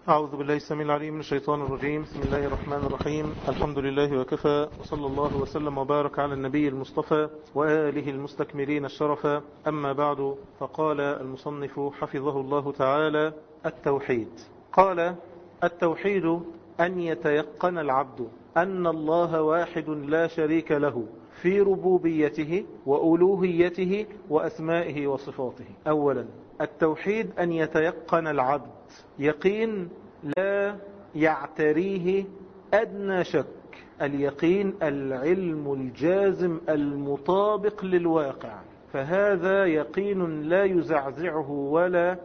أعوذ بالله السميع العليم من الشيطان الرجيم بسم الله الرحمن الرحيم الحمد لله وكفى وصلى الله وسلم وبارك على النبي المصطفى وآله المستكملين الشرفا أما بعد فقال المصنف حفظه الله تعالى التوحيد قال التوحيد أن يتيقن العبد أن الله واحد لا شريك له في ربوبيته وألوهيته وأسمائه وصفاته أولا التوحيد أن يتيقن العبد يقين لا يعتريه أدنى شك اليقين العلم الجازم المطابق للواقع فهذا يقين لا يزعزعه ولا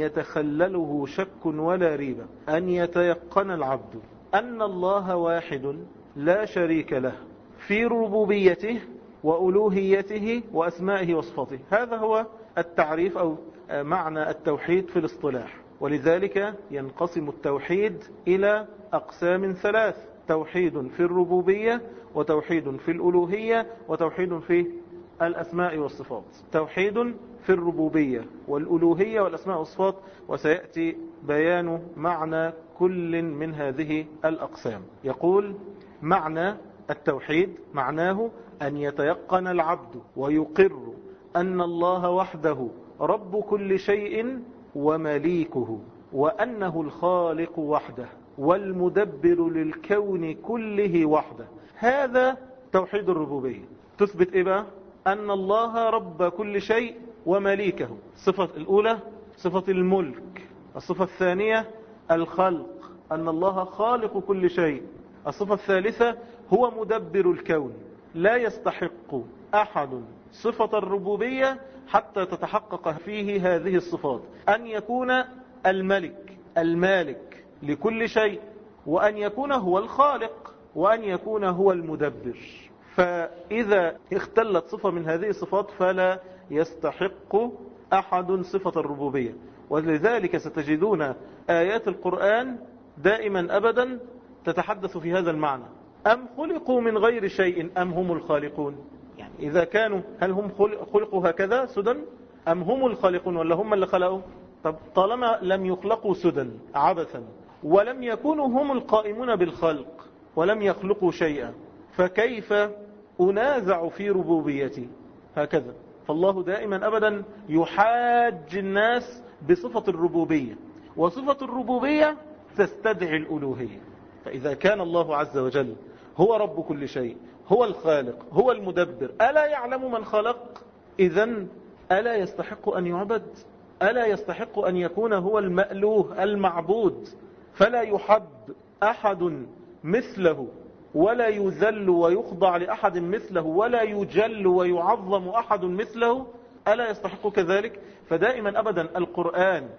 يتخلله شك ولا ريبة أن يتيقن العبد أن الله واحد لا شريك له في ربوبيته وألوهيته وأسمائه وصفاته هذا هو التعريف أو معنى التوحيد في الاصطلاح ولذلك ينقسم التوحيد إلى أقسام ثلاث توحيد في الربوبية وتوحيد في الألوهية وتوحيد في الأسماء والصفات توحيد في الربوبية والألوهية والأسماء والصفات وسيأتي بيان معنى كل من هذه الأقسام يقول معنى التوحيد معناه أن يتيقن العبد ويقر أن الله وحده رب كل شيء ومليكه وأنه الخالق وحده والمدبر للكون كله وحده هذا توحيد الربوبية تثبت إيه بقى أن الله رب كل شيء ومليكه الصفة الأولى صفة الملك الصفة الثانية الخلق أن الله خالق كل شيء الصفة الثالثة هو مدبر الكون لا يستحق أحد صفة الربوبية حتى تتحقق فيه هذه الصفات أن يكون الملك المالك لكل شيء وأن يكون هو الخالق وأن يكون هو المدبر فإذا اختلت صفة من هذه الصفات فلا يستحق أحد صفة الربوبية ولذلك ستجدون آيات القرآن دائما أبدا تتحدث في هذا المعنى أم خلقوا من غير شيء أم هم الخالقون يعني إذا كانوا هل هم خلقوا هكذا سدى أم هم الخالقون ولا هم اللي خلقوا طب طالما لم يخلقوا سدى عبثا ولم يكونوا هم القائمون بالخلق ولم يخلقوا شيئا فكيف أنازع في ربوبيتي هكذا فالله دائما أبدا يحاج الناس بصفة الربوبية وصفة الربوبية تستدعي الألوهية فإذا كان الله عز وجل هو رب كل شيء هو الخالق هو المدبر ألا يعلم من خلق إذا ألا يستحق أن يعبد ألا يستحق أن يكون هو المألوه المعبود فلا يحب أحد مثله ولا يذل ويخضع لأحد مثله ولا يجل ويعظم أحد مثله ألا يستحق كذلك فدائما أبدا القرآن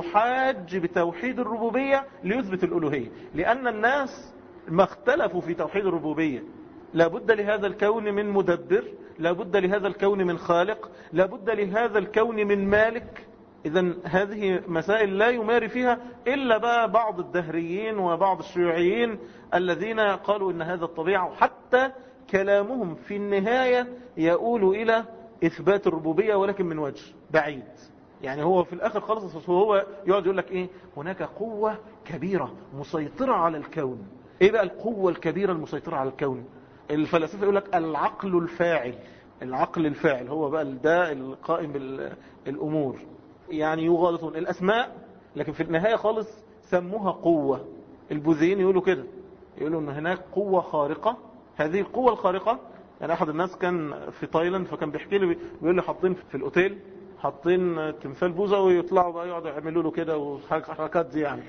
يحاج بتوحيد الربوبية ليثبت الألوهية لأن الناس ما اختلفوا في توحيد الربوبية لابد لهذا الكون من مدبر لابد لهذا الكون من خالق لابد لهذا الكون من مالك إذا هذه مسائل لا يماري فيها إلا بقى بعض الدهريين وبعض الشيوعيين الذين قالوا إن هذا الطبيعة وحتى كلامهم في النهاية يقول إلى إثبات الربوبية ولكن من وجه بعيد يعني هو في الآخر خالص هو يقعد يقول لك إيه هناك قوة كبيرة مسيطرة على الكون إيه بقى القوة الكبيرة المسيطرة على الكون الفلاسفة يقول لك العقل الفاعل العقل الفاعل هو بقى ده القائم بالأمور يعني يغالطون الأسماء لكن في النهاية خالص سموها قوة البوذيين يقولوا كده يقولوا ان هناك قوة خارقة هذه القوة الخارقة يعني احد الناس كان في تايلاند فكان بيحكي لي بيقول لي حاطين في الاوتيل حاطين تمثال بوزة ويطلعوا بقى يقعدوا يعملوا له كده وحركات دي يعني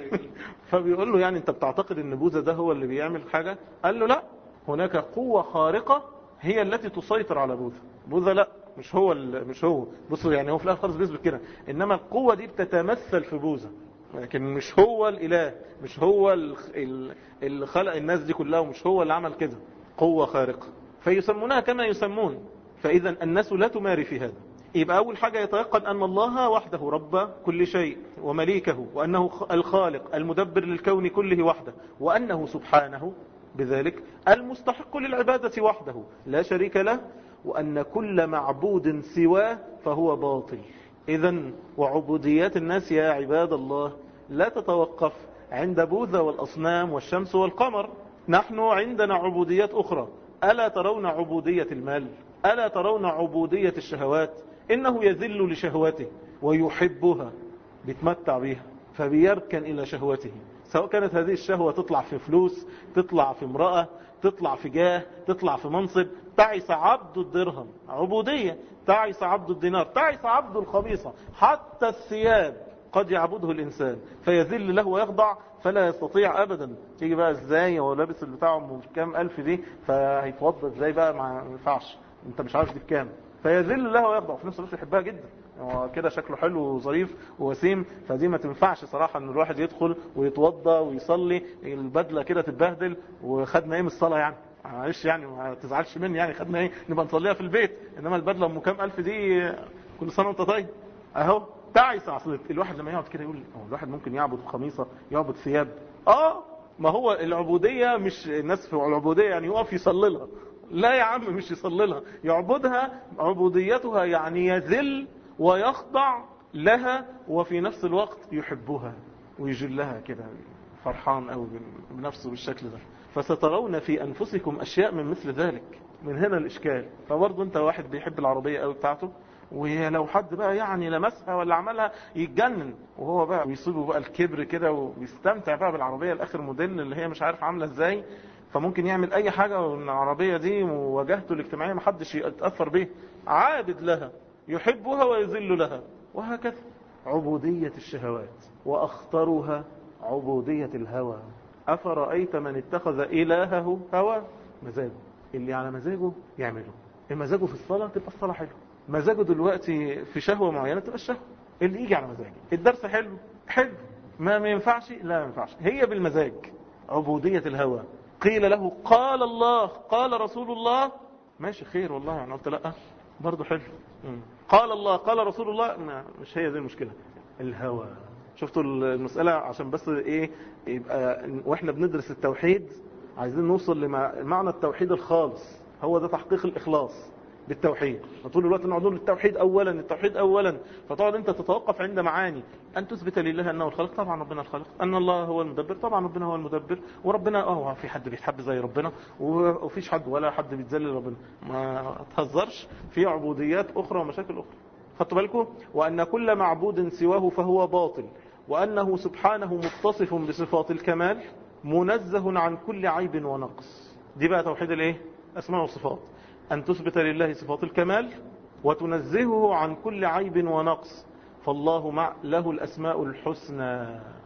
فبيقول له يعني انت بتعتقد ان بوزة ده هو اللي بيعمل حاجة قال له لا هناك قوة خارقة هي التي تسيطر على بوذا بوذا لا مش هو مش هو بصوا يعني هو في الاخر خالص بيثبت كده انما القوة دي بتتمثل في بوذا لكن مش هو الاله مش هو اللي خلق الناس دي كلها ومش هو اللي عمل كده قوة خارقة فيسمونها كما يسمون فاذا الناس لا تماري في هذا يبقى أول حاجة يتيقن أن الله وحده رب كل شيء ومليكه وأنه الخالق المدبر للكون كله وحده وأنه سبحانه بذلك المستحق للعبادة وحده لا شريك له وأن كل معبود سواه فهو باطل إذا وعبوديات الناس يا عباد الله لا تتوقف عند بوذا والأصنام والشمس والقمر نحن عندنا عبوديات أخرى ألا ترون عبودية المال ألا ترون عبودية الشهوات إنه يذل لشهواته ويحبها بيتمتع بها فبيركن إلى شهوته سواء كانت هذه الشهوة تطلع في فلوس تطلع في امرأة تطلع في جاه تطلع في منصب تعس عبد الدرهم عبودية تعس عبد الدينار تعس عبد الخميصة حتى الثياب قد يعبده الإنسان فيذل له ويخضع فلا يستطيع أبدا تيجي بقى ازاي هو لابس بتاعه كام ألف دي فهيتوضى ازاي بقى ما ينفعش انت مش عارف دي بكام فيذل له ويخضع في نفس الوقت يحبها جدا هو كده شكله حلو وظريف ووسيم فدي ما تنفعش صراحة ان الواحد يدخل ويتوضى ويصلي البدلة كده تتبهدل وخدنا ايه من الصلاة يعني معلش يعني ما تزعلش مني يعني خدنا ايه نبقى نصليها في البيت انما البدلة ام كام الف دي كل سنة وانت طيب اهو تعس اصل الواحد لما يقعد كده يقول هو الواحد ممكن يعبد خميصة يعبد ثياب اه ما هو العبودية مش الناس في العبودية يعني يقف يصلي لها لا يا عم مش يصلي لها يعبدها عبوديتها يعني يذل ويخضع لها وفي نفس الوقت يحبها ويجلها كده فرحان قوي بنفسه بالشكل ده فسترون في أنفسكم أشياء من مثل ذلك من هنا الإشكال فبرضه أنت واحد بيحب العربية قوي بتاعته ولو حد بقى يعني لمسها ولا عملها يتجنن وهو بقى ويصيبه بقى الكبر كده ويستمتع بقى بالعربية الآخر موديل اللي هي مش عارف عاملة ازاي فممكن يعمل اي حاجة والعربية دي وواجهته الاجتماعية محدش يتأثر به عابد لها يحبها ويذل لها وهكذا عبودية الشهوات وأخطرها عبودية الهوى أفرأيت من اتخذ إلهه هوى مزاجه اللي على مزاجه يعمله مزاجه في الصلاة تبقى الصلاة حلوة مزاجه دلوقتي في شهوة معينة تبقى الشهوة اللي يجي على مزاجه الدرس حلو حلو ما ما ينفعش لا ما ينفعش هي بالمزاج عبودية الهوى قيل له قال الله قال رسول الله ماشي خير والله يعني قلت لا برضه حلو قال الله قال رسول الله ما مش هي دي المشكلة الهوى شفتوا المسألة عشان بس ايه يبقى واحنا بندرس التوحيد عايزين نوصل لمعنى التوحيد الخالص هو ده تحقيق الإخلاص بالتوحيد طول الوقت نقعد نقول التوحيد اولا التوحيد اولا فتقعد انت تتوقف عند معاني ان تثبت لله انه الخالق طبعا ربنا الخالق ان الله هو المدبر طبعا ربنا هو المدبر وربنا اه في حد بيتحب زي ربنا وفيش حد ولا حد بيتذلل ربنا ما تهزرش في عبوديات اخرى ومشاكل اخرى خدتوا بالكم وان كل معبود سواه فهو باطل وانه سبحانه متصف بصفات الكمال منزه عن كل عيب ونقص دي بقى توحيد الايه اسماء وصفات أن تثبت لله صفات الكمال وتنزهه عن كل عيب ونقص فالله مع له الأسماء الحسنى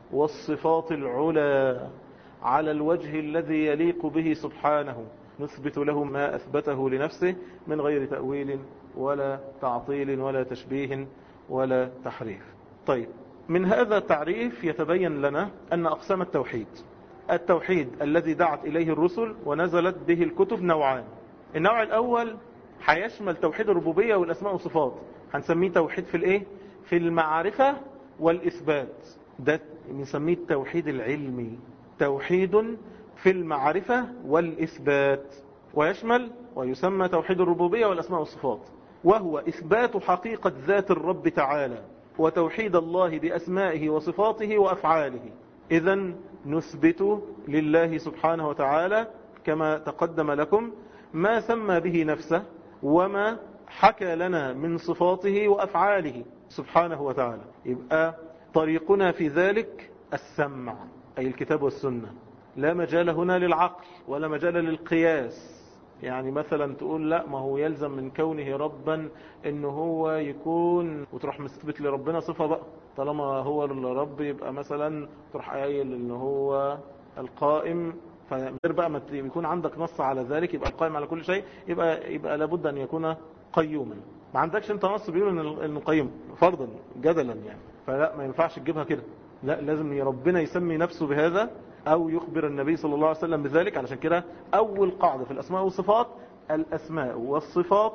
والصفات العلى على الوجه الذي يليق به سبحانه نثبت له ما أثبته لنفسه من غير تأويل ولا تعطيل ولا تشبيه ولا تحريف طيب من هذا التعريف يتبين لنا أن أقسام التوحيد التوحيد الذي دعت إليه الرسل ونزلت به الكتب نوعان النوع الأول هيشمل توحيد الربوبية والأسماء والصفات هنسميه توحيد في الإيه؟ في المعرفة والإثبات ده بنسميه التوحيد العلمي توحيد في المعرفة والإثبات ويشمل ويسمى توحيد الربوبية والأسماء والصفات وهو إثبات حقيقة ذات الرب تعالى وتوحيد الله بأسمائه وصفاته وأفعاله إذا نثبت لله سبحانه وتعالى كما تقدم لكم ما سمى به نفسه وما حكى لنا من صفاته وأفعاله سبحانه وتعالى يبقى طريقنا في ذلك السمع أي الكتاب والسنة لا مجال هنا للعقل ولا مجال للقياس يعني مثلا تقول لا ما هو يلزم من كونه ربا ان هو يكون وتروح مثبت لربنا صفة بقى طالما هو الرب يبقى مثلا تروح قايل ان هو القائم فغير بقى ما يكون عندك نص على ذلك يبقى القائم على كل شيء يبقى يبقى لابد ان يكون قيوما ما عندكش انت نص بيقول انه قيم فرضا جدلا يعني فلا ما ينفعش تجيبها كده لا لازم ربنا يسمي نفسه بهذا او يخبر النبي صلى الله عليه وسلم بذلك علشان كده اول قاعدة في الاسماء والصفات الاسماء والصفات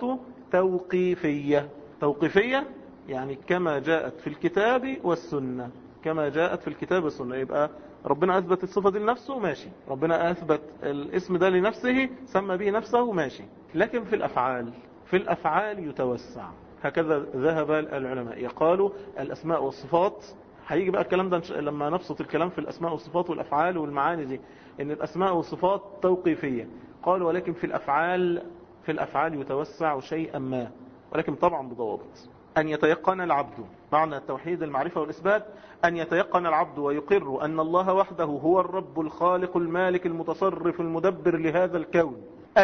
توقيفية توقيفية يعني كما جاءت في الكتاب والسنة كما جاءت في الكتاب والسنة يبقى ربنا أثبت الصفة دي لنفسه ماشي ربنا أثبت الاسم ده لنفسه سمى به نفسه ماشي لكن في الأفعال في الأفعال يتوسع هكذا ذهب العلماء يقالوا الأسماء والصفات هيجي بقى الكلام ده لما نبسط الكلام في الأسماء والصفات والأفعال والمعاني دي إن الأسماء والصفات توقيفية قال ولكن في الأفعال في الأفعال يتوسع شيئا ما ولكن طبعا بضوابط أن يتيقن العبد معنى التوحيد المعرفة والإثبات أن يتيقن العبد ويقر أن الله وحده هو الرب الخالق المالك المتصرف المدبر لهذا الكون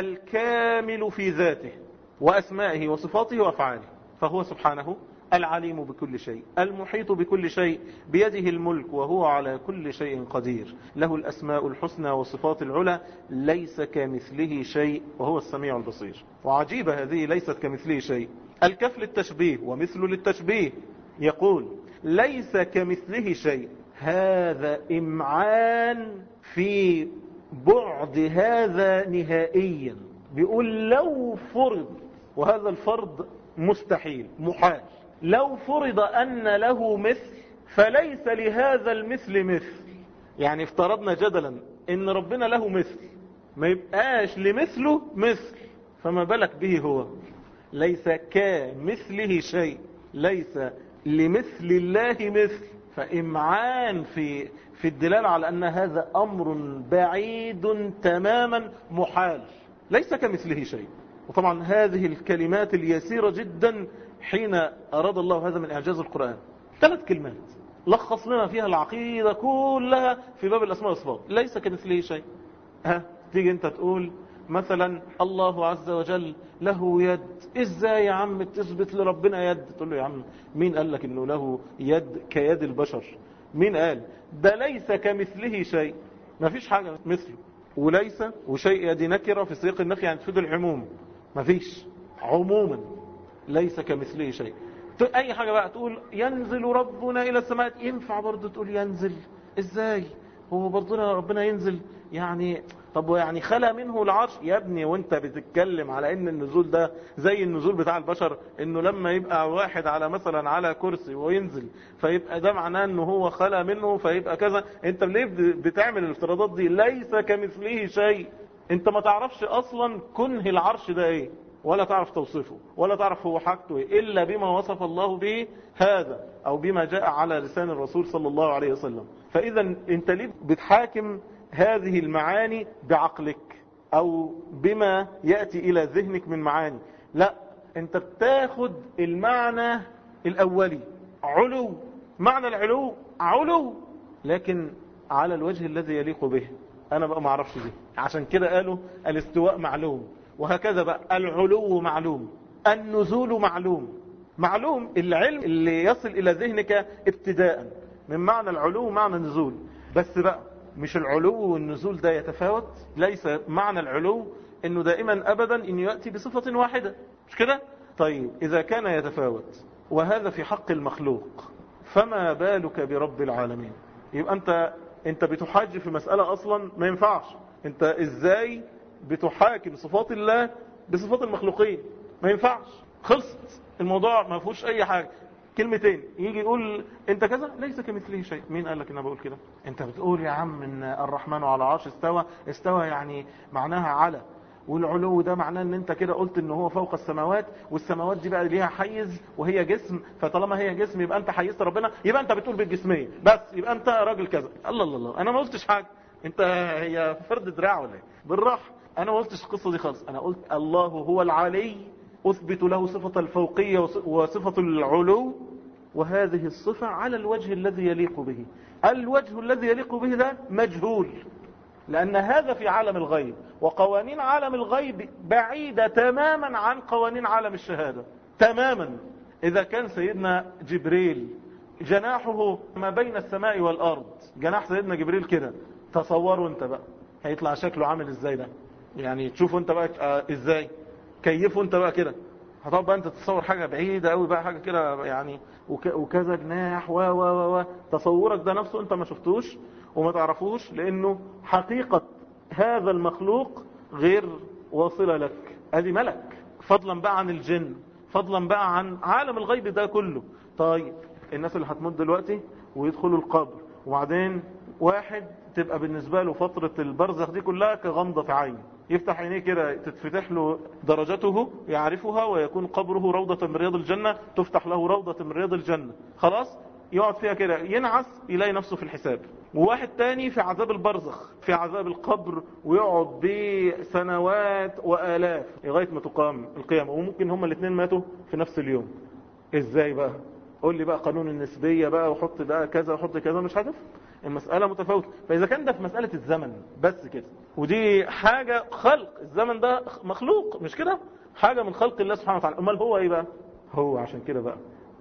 الكامل في ذاته وأسمائه وصفاته وأفعاله فهو سبحانه العليم بكل شيء المحيط بكل شيء بيده الملك وهو على كل شيء قدير له الأسماء الحسنى والصفات العلى ليس كمثله شيء وهو السميع البصير وعجيبة هذه ليست كمثله شيء الكف للتشبيه ومثل للتشبيه يقول ليس كمثله شيء هذا إمعان في بعد هذا نهائيا بيقول لو فرض وهذا الفرض مستحيل محال لو فرض أن له مثل فليس لهذا المثل مثل يعني افترضنا جدلا ان ربنا له مثل ما يبقاش لمثله مثل فما بالك به هو ليس كمثله شيء ليس لمثل الله مثل فإمعان في في الدلالة على أن هذا أمر بعيد تماما محال ليس كمثله شيء وطبعا هذه الكلمات اليسيرة جدا حين أراد الله هذا من إعجاز القرآن ثلاث كلمات لخص لنا فيها العقيدة كلها في باب الأسماء والصفات ليس كمثله شيء ها تيجي انت تقول مثلا الله عز وجل له يد ازاي يا عم تثبت لربنا يد تقول له يا عم مين قال لك انه له يد كيد البشر مين قال ده ليس كمثله شيء ما فيش حاجة مثله وليس وشيء يدي نكرة في سياق النفي يعني تفيد العموم ما فيش عموما ليس كمثله شيء اي حاجة بقى تقول ينزل ربنا الى السماء ينفع برضه تقول ينزل ازاي هو برضنا ربنا ينزل يعني طب يعني خلى منه العرش يا ابني وانت بتتكلم على ان النزول ده زي النزول بتاع البشر انه لما يبقى واحد على مثلا على كرسي وينزل فيبقى ده معناه انه هو خلى منه فيبقى كذا انت ليه بتعمل الافتراضات دي ليس كمثله شيء انت ما تعرفش اصلا كنه العرش ده ايه ولا تعرف توصفه ولا تعرف هو حاجته ايه الا بما وصف الله به هذا او بما جاء على لسان الرسول صلى الله عليه وسلم فاذا انت ليه بتحاكم هذه المعاني بعقلك او بما يأتي الى ذهنك من معاني لا انت بتاخد المعنى الاولي علو معنى العلو علو لكن على الوجه الذي يليق به انا بقى ما اعرفش دي عشان كده قالوا الاستواء معلوم وهكذا بقى العلو معلوم النزول معلوم معلوم العلم اللي يصل الى ذهنك ابتداء من معنى العلو معنى النزول بس بقى مش العلو والنزول ده يتفاوت ليس معنى العلو انه دائما ابدا انه يأتي بصفة واحدة مش كده طيب اذا كان يتفاوت وهذا في حق المخلوق فما بالك برب العالمين يبقى انت انت بتحاج في مسألة اصلا ما ينفعش انت ازاي بتحاكم صفات الله بصفات المخلوقين ما ينفعش خلصت الموضوع ما فيهوش اي حاجة كلمتين يجي يقول انت كذا ليس كمثله شيء مين قال لك ان انا بقول كده انت بتقول يا عم ان الرحمن على عرش استوى استوى يعني معناها على والعلو ده معناه ان انت كده قلت ان هو فوق السماوات والسماوات دي بقى ليها حيز وهي جسم فطالما هي جسم يبقى انت حيزت ربنا يبقى انت بتقول بالجسمية بس يبقى انت راجل كذا الله الله الله انا ما قلتش حاجة انت هي فرد دراع ولا ايه بالراحه انا ما قلتش القصه دي خالص انا قلت الله هو العلي اثبت له صفه الفوقيه وصفه العلو وهذه الصفه على الوجه الذي يليق به الوجه الذي يليق به ده مجهول لأن هذا في عالم الغيب وقوانين عالم الغيب بعيدة تماما عن قوانين عالم الشهادة تماما إذا كان سيدنا جبريل جناحه ما بين السماء والأرض جناح سيدنا جبريل كده تصوروا انت بقى هيطلع شكله عامل ازاي ده يعني تشوفوا انت بقى اه ازاي كيفوا انت بقى كده هتقعد بقى انت تتصور حاجة بعيدة قوي بقى حاجة كده يعني وكذا جناح و و و تصورك ده نفسه انت ما شفتوش وما تعرفوش لانه حقيقة هذا المخلوق غير واصلة لك ادي ملك فضلا بقى عن الجن فضلا بقى عن عالم الغيب ده كله طيب الناس اللي هتموت دلوقتي ويدخلوا القبر وبعدين واحد تبقى بالنسبة له فترة البرزخ دي كلها كغمضة عين يفتح عينيه كده تتفتح له درجته يعرفها ويكون قبره روضة من رياض الجنة تفتح له روضة من رياض الجنة خلاص يقعد فيها كده ينعس يلاقي نفسه في الحساب وواحد تاني في عذاب البرزخ في عذاب القبر ويقعد بسنوات وآلاف لغاية ما تقام القيامة وممكن هما الاثنين ماتوا في نفس اليوم ازاي بقى قول لي بقى قانون النسبية بقى وحط بقى كذا وحط كذا مش هتفهم المسألة متفاوتة فإذا كان ده في مسألة الزمن بس كده ودي حاجة خلق الزمن ده مخلوق مش كده حاجة من خلق الله سبحانه وتعالى أمال هو إيه بقى هو عشان كده بقى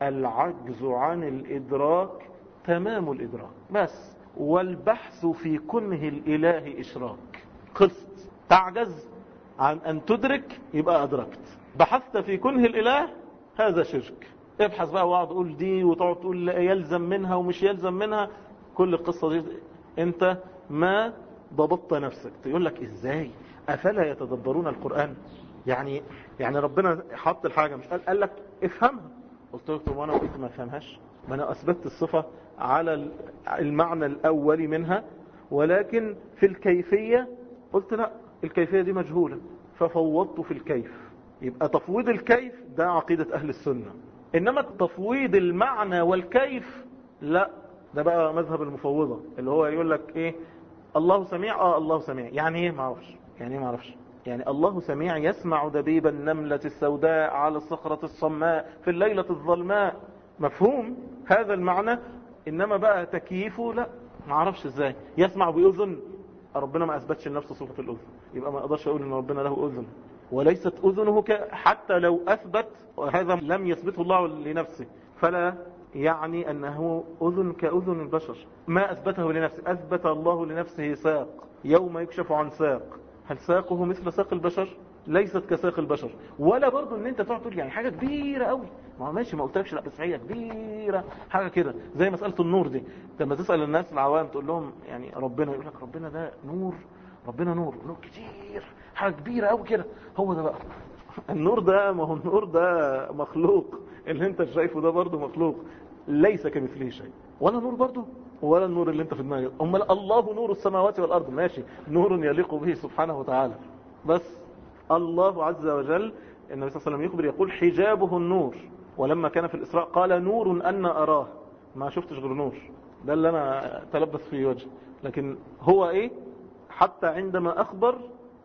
العجز عن الإدراك تمام الإدراك بس والبحث في كنه الإله إشراك خلصت تعجز عن أن تدرك يبقى أدركت بحثت في كنه الإله هذا شرك ابحث بقى واقعد تقول دي وتقعد تقول يلزم منها ومش يلزم منها كل القصة دي انت ما ضبطت نفسك يقول لك ازاي افلا يتدبرون القرآن يعني يعني ربنا حط الحاجة مش قال, قال لك افهمها قلت له وانا قلت ما افهمهاش ما انا اثبتت الصفة على المعنى الاولي منها ولكن في الكيفية قلت لا الكيفية دي مجهولة ففوضت في الكيف يبقى تفويض الكيف ده عقيدة اهل السنة انما تفويض المعنى والكيف لا ده بقى مذهب المفوضة اللي هو يقول لك ايه الله سميع اه الله سميع يعني ايه ما اعرفش يعني ايه ما اعرفش يعني الله سميع يسمع دبيب النملة السوداء على الصخرة الصماء في الليلة الظلماء مفهوم هذا المعنى انما بقى تكييفه لا ما اعرفش ازاي يسمع بأذن ربنا ما اثبتش لنفسه صفة الاذن يبقى ما اقدرش اقول ان ربنا له اذن وليست اذنه حتى لو اثبت وهذا لم يثبته الله لنفسه فلا يعني أنه أذن كأذن البشر ما أثبته لنفسه أثبت الله لنفسه ساق يوم يكشف عن ساق هل ساقه مثل ساق البشر ليست كساق البشر ولا برضو ان انت تقعد تقول يعني حاجة كبيرة قوي ما ماشي ما قلتلكش لا بس هي كبيرة حاجة كده زي مسألة النور دي لما تسأل الناس العوام تقول لهم يعني ربنا يقول لك ربنا ده نور ربنا نور نور كتير حاجة كبيرة قوي كده هو ده بقى النور ده ما هو النور ده مخلوق اللي انت شايفه ده برضه مخلوق ليس كمثله شيء ولا نور برضه ولا النور اللي انت في دماغك امال الله نور السماوات والارض ماشي نور يليق به سبحانه وتعالى بس الله عز وجل النبي صلى الله عليه وسلم يخبر يقول حجابه النور ولما كان في الإسراء قال نور أن أراه ما شفتش غير نور ده اللي أنا تلبس في وجه لكن هو إيه حتى عندما أخبر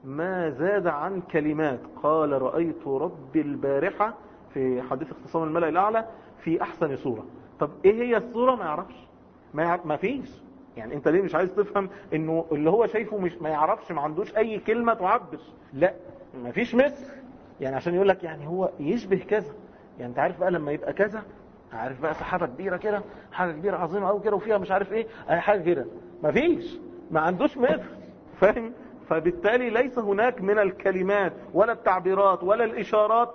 ما زاد عن كلمات قال رأيت ربي البارحة في حديث اختصام الملأ الأعلى في أحسن صورة طب إيه هي الصورة ما يعرفش ما, يعرف ما فيش يعني انت ليه مش عايز تفهم انه اللي هو شايفه مش ما يعرفش ما عندوش اي كلمة تعبر لا ما فيش مثل يعني عشان يقول لك يعني هو يشبه كذا يعني انت عارف بقى لما يبقى كذا عارف بقى سحابة كبيرة كده حاجة كبيرة عظيمة قوي كده وفيها مش عارف ايه اي حاجة كده ما فيش ما عندوش مثل فاهم فبالتالي ليس هناك من الكلمات ولا التعبيرات ولا الإشارات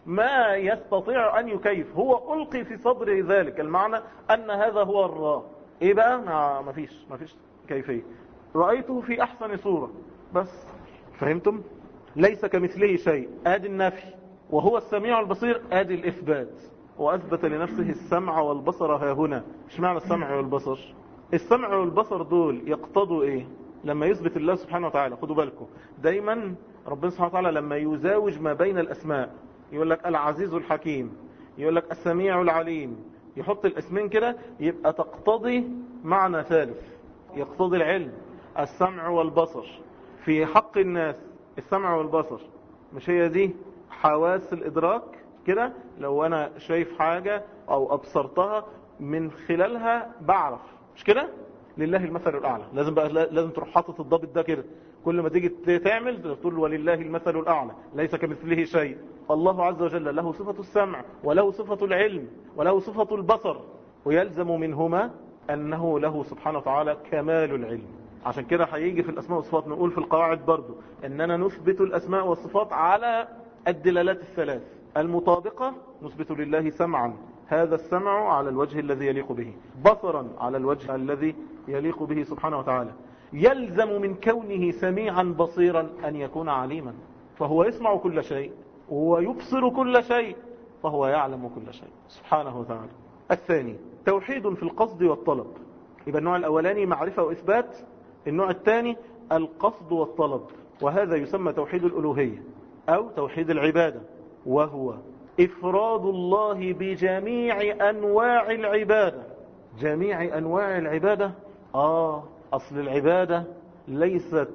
ما يستطيع أن يكيف هو ألقي في صدره ذلك المعنى أن هذا هو الراء إيه بقى ما ما فيش ما فيش كيفية رأيته في أحسن صورة بس فهمتم ليس كمثله شيء آدي النفي وهو السميع البصير آدي الإثبات وأثبت لنفسه السمع والبصر ها هنا مش معنى السمع والبصر السمع والبصر دول يقتضوا إيه لما يثبت الله سبحانه وتعالى خدوا بالكم دايما ربنا سبحانه وتعالى لما يزاوج ما بين الأسماء يقول لك العزيز الحكيم يقول لك السميع العليم يحط الاسمين كده يبقى تقتضي معنى ثالث يقتضي العلم السمع والبصر في حق الناس السمع والبصر مش هي دي حواس الإدراك كده لو أنا شايف حاجة أو أبصرتها من خلالها بعرف مش كده لله المثل الأعلى لازم بقى لازم تروح حاطط الضابط ده كده كل ما تيجي تعمل تقول ولله المثل الأعلى ليس كمثله شيء الله عز وجل له صفة السمع وله صفة العلم وله صفة البصر ويلزم منهما أنه له سبحانه وتعالى كمال العلم عشان كده هيجي في الأسماء والصفات نقول في القواعد برضو أننا نثبت الأسماء والصفات على الدلالات الثلاث المطابقة نثبت لله سمعا هذا السمع على الوجه الذي يليق به بصرا على الوجه الذي يليق به سبحانه وتعالى يلزم من كونه سميعا بصيرا أن يكون عليما فهو يسمع كل شيء ويبصر كل شيء فهو يعلم كل شيء سبحانه وتعالى الثاني توحيد في القصد والطلب يبقى النوع الأولاني معرفة وإثبات النوع الثاني القصد والطلب وهذا يسمى توحيد الألوهية أو توحيد العبادة وهو إفراد الله بجميع أنواع العبادة جميع أنواع العبادة آه أصل العبادة ليست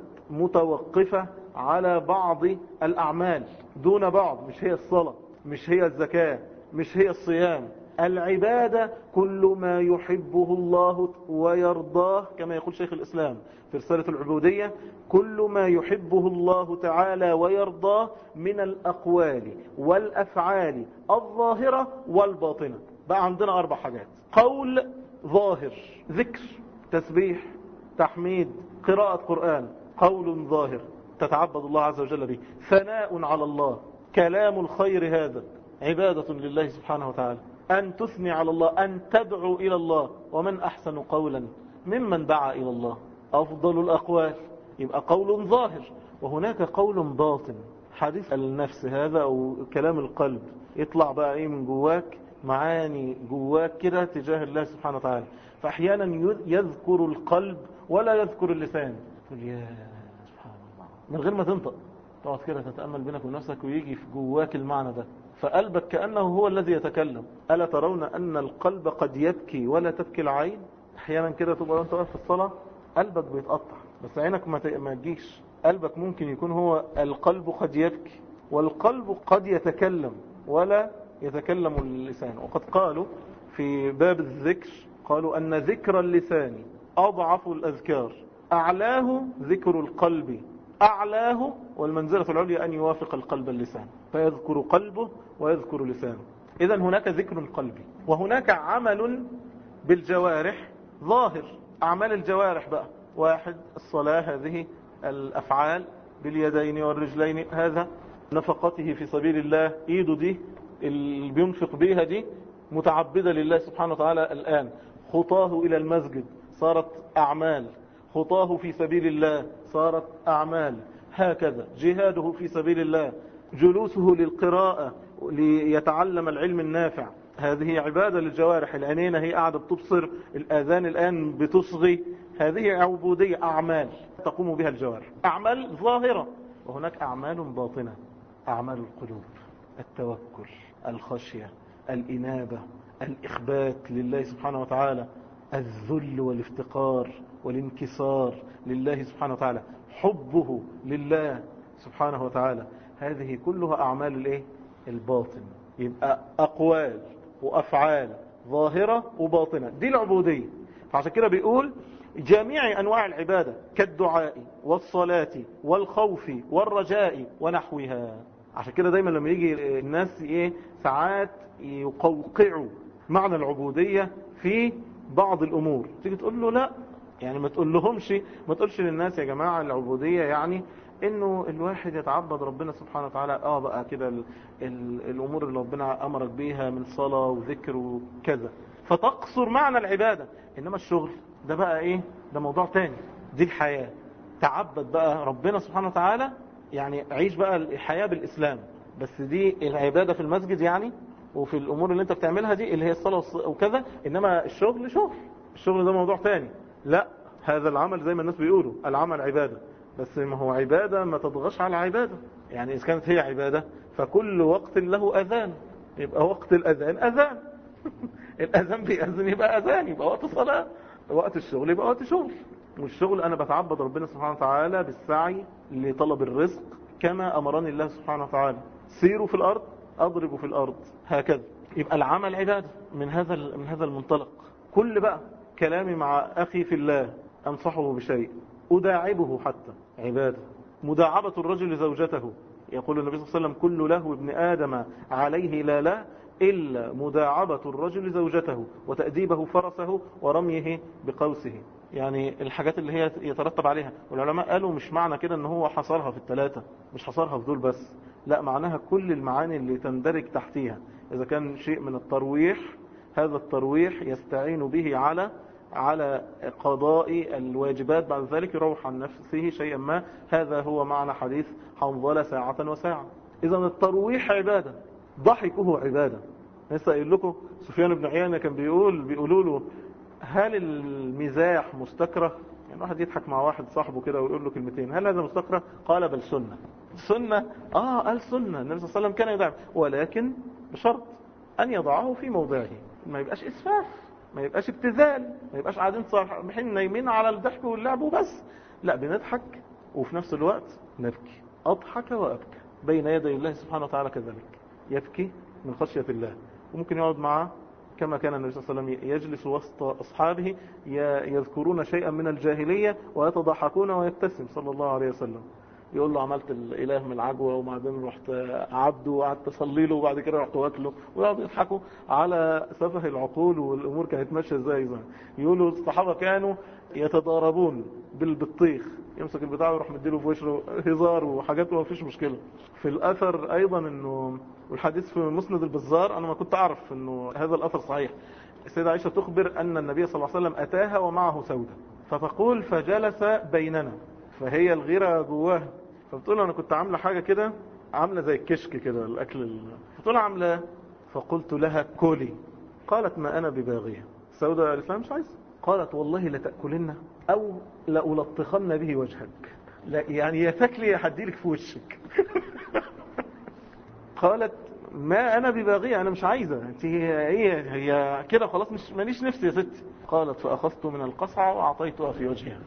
متوقفة على بعض الأعمال دون بعض مش هي الصلاة مش هي الزكاة مش هي الصيام العبادة كل ما يحبه الله ويرضاه كما يقول شيخ الإسلام في رسالة العبودية كل ما يحبه الله تعالى ويرضاه من الأقوال والأفعال الظاهرة والباطنة بقى عندنا أربع حاجات قول ظاهر ذكر تسبيح تحميد قراءة قرآن قول ظاهر تتعبد الله عز وجل به ثناء على الله كلام الخير هذا عبادة لله سبحانه وتعالى أن تثني على الله أن تدعو إلى الله ومن أحسن قولا ممن دعا إلى الله أفضل الأقوال يبقى قول ظاهر وهناك قول باطن حديث النفس هذا أو كلام القلب يطلع بقى إيه من جواك معاني جواك كده تجاه الله سبحانه وتعالى فأحيانا يذكر القلب ولا يذكر اللسان تقول يا سبحان الله من غير ما تنطق تقعد كده تتأمل بينك ونفسك ويجي في جواك المعنى ده فقلبك كأنه هو الذي يتكلم ألا ترون أن القلب قد يبكي ولا تبكي العين أحيانا كده تبقى وانت واقف في الصلاة قلبك بيتقطع بس عينك ما تجيش قلبك ممكن يكون هو القلب قد يبكي والقلب قد يتكلم ولا يتكلم اللسان وقد قالوا في باب الذكر قالوا أن ذكر اللسان أضعف الأذكار أعلاه ذكر القلب أعلاه والمنزلة العليا أن يوافق القلب اللسان فيذكر قلبه ويذكر لسانه إذا هناك ذكر قلبي وهناك عمل بالجوارح ظاهر أعمال الجوارح بقى واحد الصلاة هذه الأفعال باليدين والرجلين هذا نفقته في سبيل الله إيده دي اللي بينفق بيها دي متعبدة لله سبحانه وتعالى الآن خطاه إلى المسجد صارت أعمال خطاه في سبيل الله صارت أعمال هكذا جهاده في سبيل الله جلوسه للقراءة ليتعلم العلم النافع هذه عبادة للجوارح العينين هي قاعدة بتبصر الآذان الآن بتصغي هذه عبودية أعمال تقوم بها الجوارح أعمال ظاهرة وهناك أعمال باطنة أعمال القلوب التوكل الخشية الإنابة الإخبات لله سبحانه وتعالى الذل والافتقار والانكسار لله سبحانه وتعالى حبه لله سبحانه وتعالى هذه كلها أعمال الايه الباطن يبقى أقوال وأفعال ظاهرة وباطنة دي العبودية فعشان كده بيقول جميع أنواع العبادة كالدعاء والصلاة والخوف والرجاء ونحوها عشان كده دايما لما يجي الناس ايه ساعات يقوقعوا معنى العبودية في بعض الأمور تيجي تقول له لا يعني ما تقول لهمش ما تقولش للناس يا جماعة العبودية يعني انه الواحد يتعبد ربنا سبحانه وتعالى اه بقى كده ال ال الامور اللي ربنا امرك بيها من صلاة وذكر وكذا فتقصر معنى العبادة انما الشغل ده بقى ايه ده موضوع تاني دي الحياة تعبد بقى ربنا سبحانه وتعالى يعني عيش بقى الحياة بالاسلام بس دي العبادة في المسجد يعني وفي الامور اللي انت بتعملها دي اللي هي الصلاة وكذا انما الشغل شغل الشغل ده موضوع تاني لا هذا العمل زي ما الناس بيقولوا العمل عبادة بس ما هو عبادة ما تضغش على عبادة يعني إذا كانت هي عبادة فكل وقت له أذان يبقى وقت الأذان أذان الأذان بيأذن يبقى أذان يبقى وقت صلاة وقت الشغل يبقى وقت شغل والشغل أنا بتعبد ربنا سبحانه وتعالى بالسعي لطلب الرزق كما أمرني الله سبحانه وتعالى سيروا في الأرض أضربوا في الأرض هكذا يبقى العمل عبادة من هذا من هذا المنطلق كل بقى كلامي مع أخي في الله أنصحه بشيء أداعبه حتى عبادة مداعبة الرجل زوجته يقول النبي صلى الله عليه وسلم كل له ابن آدم عليه لا لا إلا مداعبة الرجل زوجته وتأديبه فرسه ورميه بقوسه يعني الحاجات اللي هي يترتب عليها والعلماء قالوا مش معنى كده ان هو حصرها في الثلاثة مش حصرها في دول بس لا معناها كل المعاني اللي تندرج تحتيها إذا كان شيء من الترويح هذا الترويح يستعين به على على قضاء الواجبات بعد ذلك يروح عن نفسه شيئا ما هذا هو معنى حديث حنظلة ساعة وساعة إذا الترويح عبادة ضحكه عبادة لسه قايل لكم سفيان بن عيانة كان بيقول بيقولوا له هل المزاح مستكره يعني واحد يضحك مع واحد صاحبه كده ويقول له كلمتين هل هذا مستكره قال بل سنة سنة اه قال سنة النبي صلى الله عليه وسلم كان يدعم ولكن بشرط أن يضعه في موضعه ما يبقاش إسفاف ما يبقاش ابتذال ما يبقاش قاعدين صاحبين نايمين على الضحك واللعب وبس لا بنضحك وفي نفس الوقت نبكي أضحك وأبكى بين يدي الله سبحانه وتعالى كذلك يبكي من خشية الله وممكن يقعد معه كما كان النبي صلى الله عليه وسلم يجلس وسط أصحابه يذكرون شيئا من الجاهلية ويتضحكون ويبتسم صلى الله عليه وسلم يقول له عملت الاله من العجوه وبعدين رحت عبده وقعدت اصلي له وبعد كده رحت واكله ويقعدوا يضحكوا على سفه العقول والامور كانت ماشيه ازاي زي يقولوا الصحابه كانوا يتضاربون بالبطيخ يمسك البتاع ويروح مديله في وشه هزار وحاجات ما فيش مشكله في الاثر ايضا انه والحديث في مسند البزار انا ما كنت اعرف انه هذا الاثر صحيح السيدة عائشة تخبر أن النبي صلى الله عليه وسلم أتاها ومعه سودة فتقول فجلس بيننا فهي الغيرة جواها فبتقول له انا كنت عامله حاجه كده عامله زي الكشك كده الاكل ال... فتقول لها عامله فقلت لها كلي قالت ما انا بباغيه سوداء قالت لها مش عايزه قالت والله لتاكلن او لألطخن به وجهك لا يعني يا تاكلي يا هديلك في وشك قالت ما انا بباغيه انا مش عايزه انت هي هي, هي كده خلاص مش ماليش نفسي يا ستي قالت فاخذت من القصعه واعطيتها في وجهها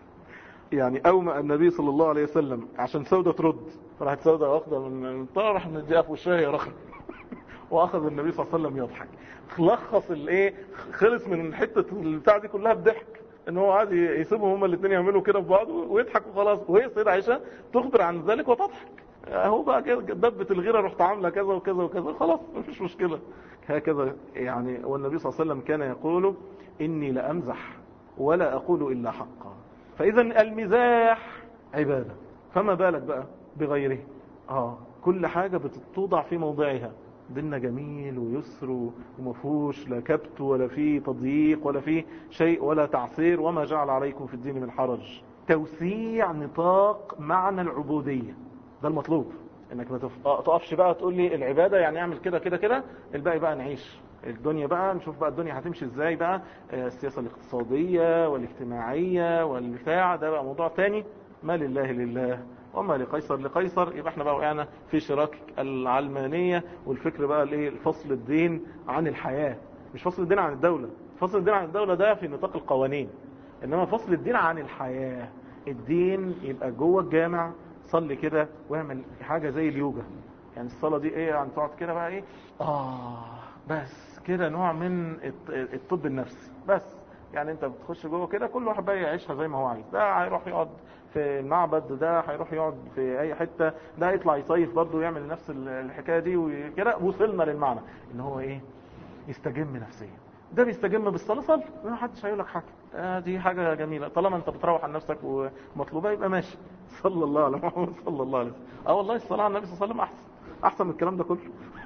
يعني أومأ النبي صلى الله عليه وسلم عشان سودة ترد فراحت سودة واخدة من الطار راح مديها في وشها يا رخم واخذ النبي صلى الله عليه وسلم يضحك لخص الايه خلص من حته البتاع دي كلها بضحك ان هو عادي يسيبهم هما الاثنين يعملوا كده في بعض ويضحكوا خلاص وهي السيده عائشه تخبر عن ذلك وتضحك اهو بقى كده دبه الغيره رحت عامله كذا وكذا وكذا خلاص مفيش مشكله هكذا يعني والنبي صلى الله عليه وسلم كان يقول اني لامزح ولا اقول الا حقا فإذا المزاح عبادة فما بالك بقى بغيره آه كل حاجة بتتوضع في موضعها ديننا جميل ويسر ومفهوش لا كبت ولا فيه تضييق ولا فيه شيء ولا تعصير وما جعل عليكم في الدين من حرج توسيع نطاق معنى العبودية ده المطلوب انك ما تقفش بقى تقول لي العبادة يعني اعمل كده كده كده الباقي بقى نعيش الدنيا بقى نشوف بقى الدنيا هتمشي ازاي بقى السياسة الاقتصادية والاجتماعية والبتاع ده بقى موضوع تاني ما لله لله وما لقيصر لقيصر يبقى احنا بقى وقعنا في شراك العلمانية والفكر بقى الايه الفصل الدين عن الحياة مش فصل الدين عن الدولة فصل الدين عن الدولة ده في نطاق القوانين انما فصل الدين عن الحياة الدين يبقى جوه الجامع صلي كده واعمل حاجة زي اليوجا يعني الصلاة دي ايه يعني تقعد كده بقى ايه اه بس كده نوع من الطب النفسي بس يعني انت بتخش جوه كده كل واحد بقى يعيشها زي ما هو عايز ده هيروح يقعد في المعبد ده هيروح يقعد في اي حتة ده يطلع يصيف برضه ويعمل نفس الحكاية دي وكده وصلنا للمعنى ان هو ايه يستجم نفسيا ده بيستجم بالصلاة صل ما حدش هيقول لك حاجة آه دي حاجة جميلة طالما انت بتروح عن نفسك ومطلوبة يبقى ماشي صلى الله على محمد صلى الله عليه وسلم اه والله الصلاة على النبي صلى الله عليه وسلم احسن احسن من الكلام ده كله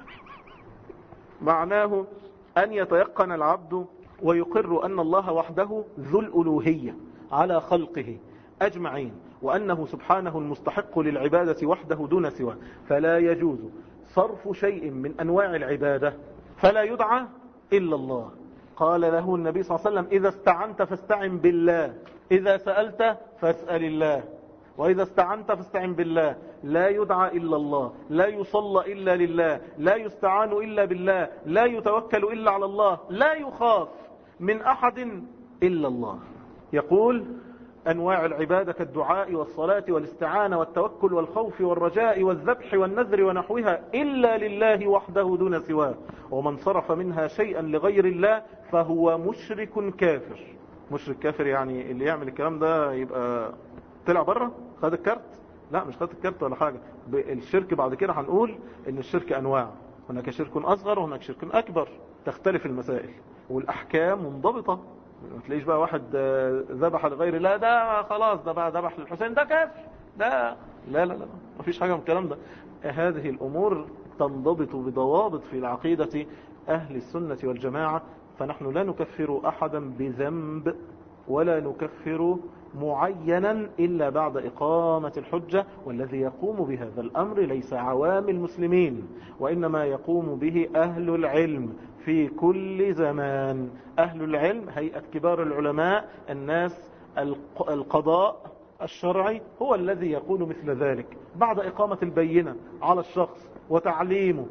معناه أن يتيقن العبد ويقر أن الله وحده ذو الألوهية على خلقه أجمعين وأنه سبحانه المستحق للعبادة وحده دون سواه فلا يجوز صرف شيء من أنواع العبادة فلا يدعى إلا الله قال له النبي صلى الله عليه وسلم إذا استعنت فاستعن بالله إذا سألت فاسأل الله وإذا استعنت فاستعن بالله لا يدعى إلا الله لا يصلى إلا لله لا يستعان إلا بالله لا يتوكل إلا على الله لا يخاف من أحد إلا الله يقول أنواع العبادة كالدعاء والصلاة والاستعانة والتوكل والخوف والرجاء والذبح والنذر ونحوها إلا لله وحده دون سواه ومن صرف منها شيئا لغير الله فهو مشرك كافر مشرك كافر يعني اللي يعمل الكلام ده يبقى طلع بره خد الكارت لا مش خد الكارت ولا حاجة الشرك بعد كده هنقول ان الشرك انواع هناك شرك اصغر وهناك شرك اكبر تختلف المسائل والاحكام منضبطة ما تلاقيش بقى واحد ذبح لغير الله ده خلاص ده بقى ذبح للحسين ده كافر ده لا لا لا ما فيش حاجة من الكلام ده هذه الامور تنضبط بضوابط في العقيدة اهل السنة والجماعة فنحن لا نكفر احدا بذنب ولا نكفر معينا إلا بعد إقامة الحجة والذي يقوم بهذا الأمر ليس عوام المسلمين وإنما يقوم به أهل العلم في كل زمان أهل العلم هيئة كبار العلماء الناس القضاء الشرعي هو الذي يقول مثل ذلك بعد إقامة البينة على الشخص وتعليمه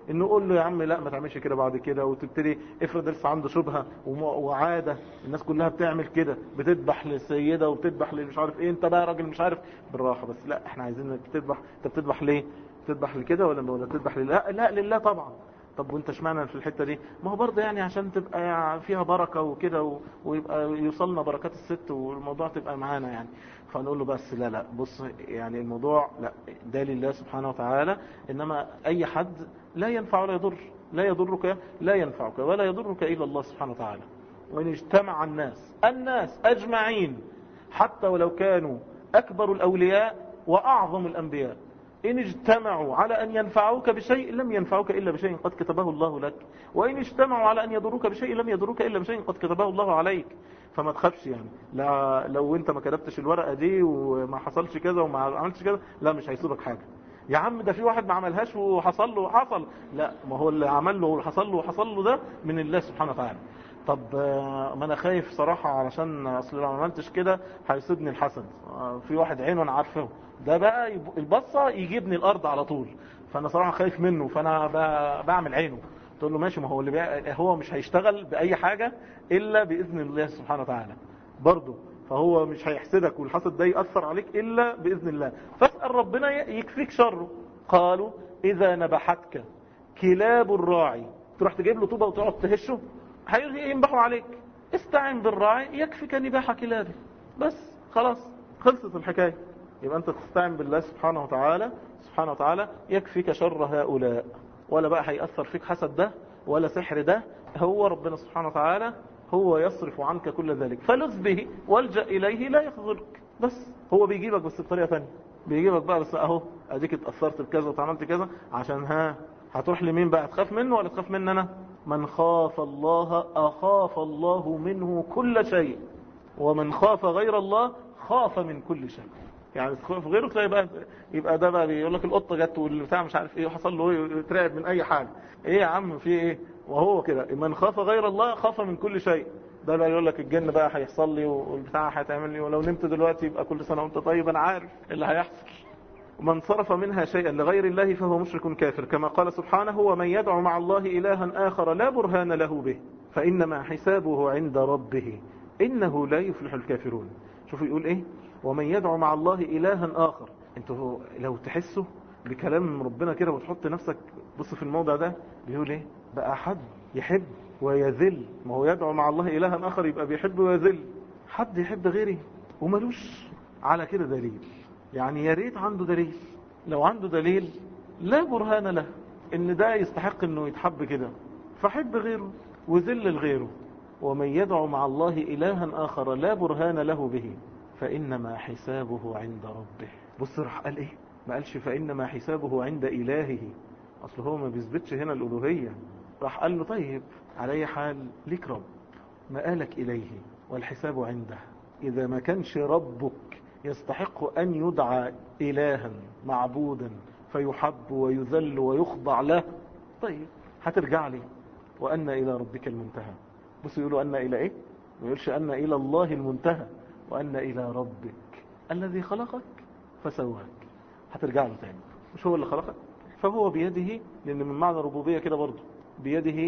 انه قول له يا عم لا ما تعملش كده بعد كده وتبتدي افرض لسه عنده شبهه وم- وعاده الناس كلها بتعمل كده بتذبح للسيده وبتذبح لمش عارف ايه انت بقى راجل مش عارف بالراحه بس لا احنا عايزينك تذبح انت بتذبح ليه بتذبح لكده ولا ولا بتذبح لله لا, لا لله طبعا طب وانت اشمعنى في الحته دي ما هو برضه يعني عشان تبقى فيها بركه وكده و- ويبقى يوصلنا بركات الست والموضوع تبقى معانا يعني فنقول له بس لا لا بص يعني الموضوع لا ده لله سبحانه وتعالى انما اي حد لا ينفع ولا يضر لا يضرك لا ينفعك ولا يضرك الا الله سبحانه وتعالى وان اجتمع الناس الناس اجمعين حتى ولو كانوا اكبر الاولياء واعظم الانبياء إن اجتمعوا على أن ينفعوك بشيء لم ينفعوك إلا بشيء قد كتبه الله لك وإن اجتمعوا على أن يضروك بشيء لم يضروك إلا بشيء قد كتبه الله عليك فما تخافش يعني لا لو انت ما كتبتش الورقة دي وما حصلش كذا وما عملتش كذا لا مش هيصيبك حاجة يا عم ده في واحد ما عملهاش وحصل له حصل لا ما هو اللي عمل له وحصل له وحصل له ده من الله سبحانه وتعالى طب آه، ما انا خايف صراحة علشان اصل لو ما عملتش كده هيصيبني الحسد آه، في واحد عينه انا عارفه ده بقى يب- البصة يجيبني الارض على طول فانا صراحة خايف منه فانا ب- بعمل عينه تقول له ماشي ما هو اللي بيع... هو مش هيشتغل باي حاجة الا باذن الله سبحانه وتعالى برضه فهو مش هيحسدك والحسد ده يأثر عليك الا باذن الله فاسأل ربنا ي- يكفيك شره قالوا اذا نبحتك كلاب الراعي تروح تجيب له طوبة وتقعد تهشه هيجي ينبحوا عليك استعن بالراعي يكفيك نباح كلابه بس خلاص خلصت الحكاية يبقى انت تستعن بالله سبحانه وتعالى سبحانه وتعالى يكفيك شر هؤلاء ولا بقى هيأثر فيك حسد ده ولا سحر ده هو ربنا سبحانه وتعالى هو يصرف عنك كل ذلك فلذ به والجأ إليه لا يخذلك بس هو بيجيبك بس بطريقة ثانيه بيجيبك بقى بس اهو اديك اتأثرت بكذا وتعملت كذا عشان ها هتروح لمين بقى تخاف منه ولا تخاف مني انا من خاف الله اخاف الله منه كل شيء ومن خاف غير الله خاف من كل شيء يعني تخاف غيره تلاقي بقى يبقى ده بقى بيقول لك القطه جت والبتاع مش عارف ايه وحصل له ايه يترعب من اي حاجه ايه يا عم في ايه وهو كده من خاف غير الله خاف من كل شيء ده بقى يقول لك الجن بقى هيحصل لي والبتاع هيتعمل لي ولو نمت دلوقتي يبقى كل سنه وانت طيب انا عارف اللي هيحصل ومن صرف منها شيئا لغير الله فهو مشرك كافر كما قال سبحانه ومن يدعو مع الله إلها آخر لا برهان له به فإنما حسابه عند ربه إنه لا يفلح الكافرون شوفوا يقول إيه ومن يدعو مع الله إلها آخر انتوا لو تحسوا بكلام ربنا كده وتحط نفسك بص في الموضع ده بيقول إيه بقى حد يحب ويذل ما هو يدعو مع الله إلها آخر يبقى بيحب ويذل حد يحب غيري وملوش على كده دليل يعني يا ريت عنده دليل لو عنده دليل لا برهان له ان ده يستحق انه يتحب كده فحب غيره وذل لغيره ومن يدعو مع الله إلها آخر لا برهان له به فإنما حسابه عند ربه بص راح قال ايه ما قالش فإنما حسابه عند إلهه أصل هو ما بيثبتش هنا الألوهية راح قال له طيب على أي حال ليك رب مآلك إليه والحساب عنده إذا ما كانش ربك يستحق أن يدعى إلها معبودا فيحب ويذل ويخضع له طيب هترجع لي وأن إلى ربك المنتهى بص يقولوا أن إلى إيه ما يقولش أن إلى الله المنتهى وأن إلى ربك الذي خلقك فسواك هترجع له تاني مش هو اللي خلقك فهو بيده لأن من معنى الربوبية كده برضه بيده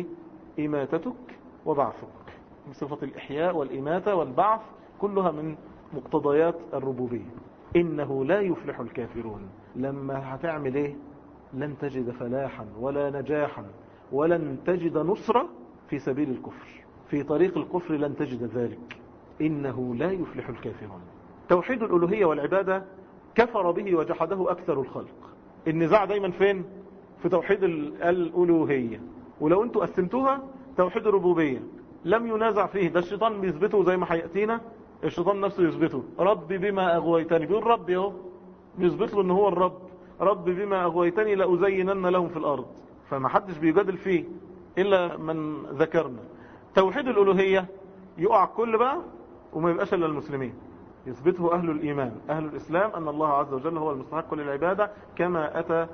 إماتتك وبعثك بصفة الإحياء والإماتة والبعث كلها من مقتضيات الربوبية إنه لا يفلح الكافرون لما هتعمل إيه لن تجد فلاحا ولا نجاحا ولن تجد نصرة في سبيل الكفر في طريق الكفر لن تجد ذلك إنه لا يفلح الكافرون توحيد الألوهية والعبادة كفر به وجحده أكثر الخلق النزاع دايما فين في توحيد الألوهية ولو انتوا قسمتوها توحيد الربوبية لم ينازع فيه ده الشيطان بيثبته زي ما هيأتينا الشيطان نفسه يثبته رب بما أغويتني بيقول ربي اهو بيثبت له ان هو الرب رب بما أغويتني لأزينن لهم في الأرض فما حدش بيجادل فيه إلا من ذكرنا توحيد الألوهية يقع كل بقى وما يبقاش إلا المسلمين يثبته أهل الإيمان أهل الإسلام أن الله عز وجل هو المستحق للعبادة كما أتى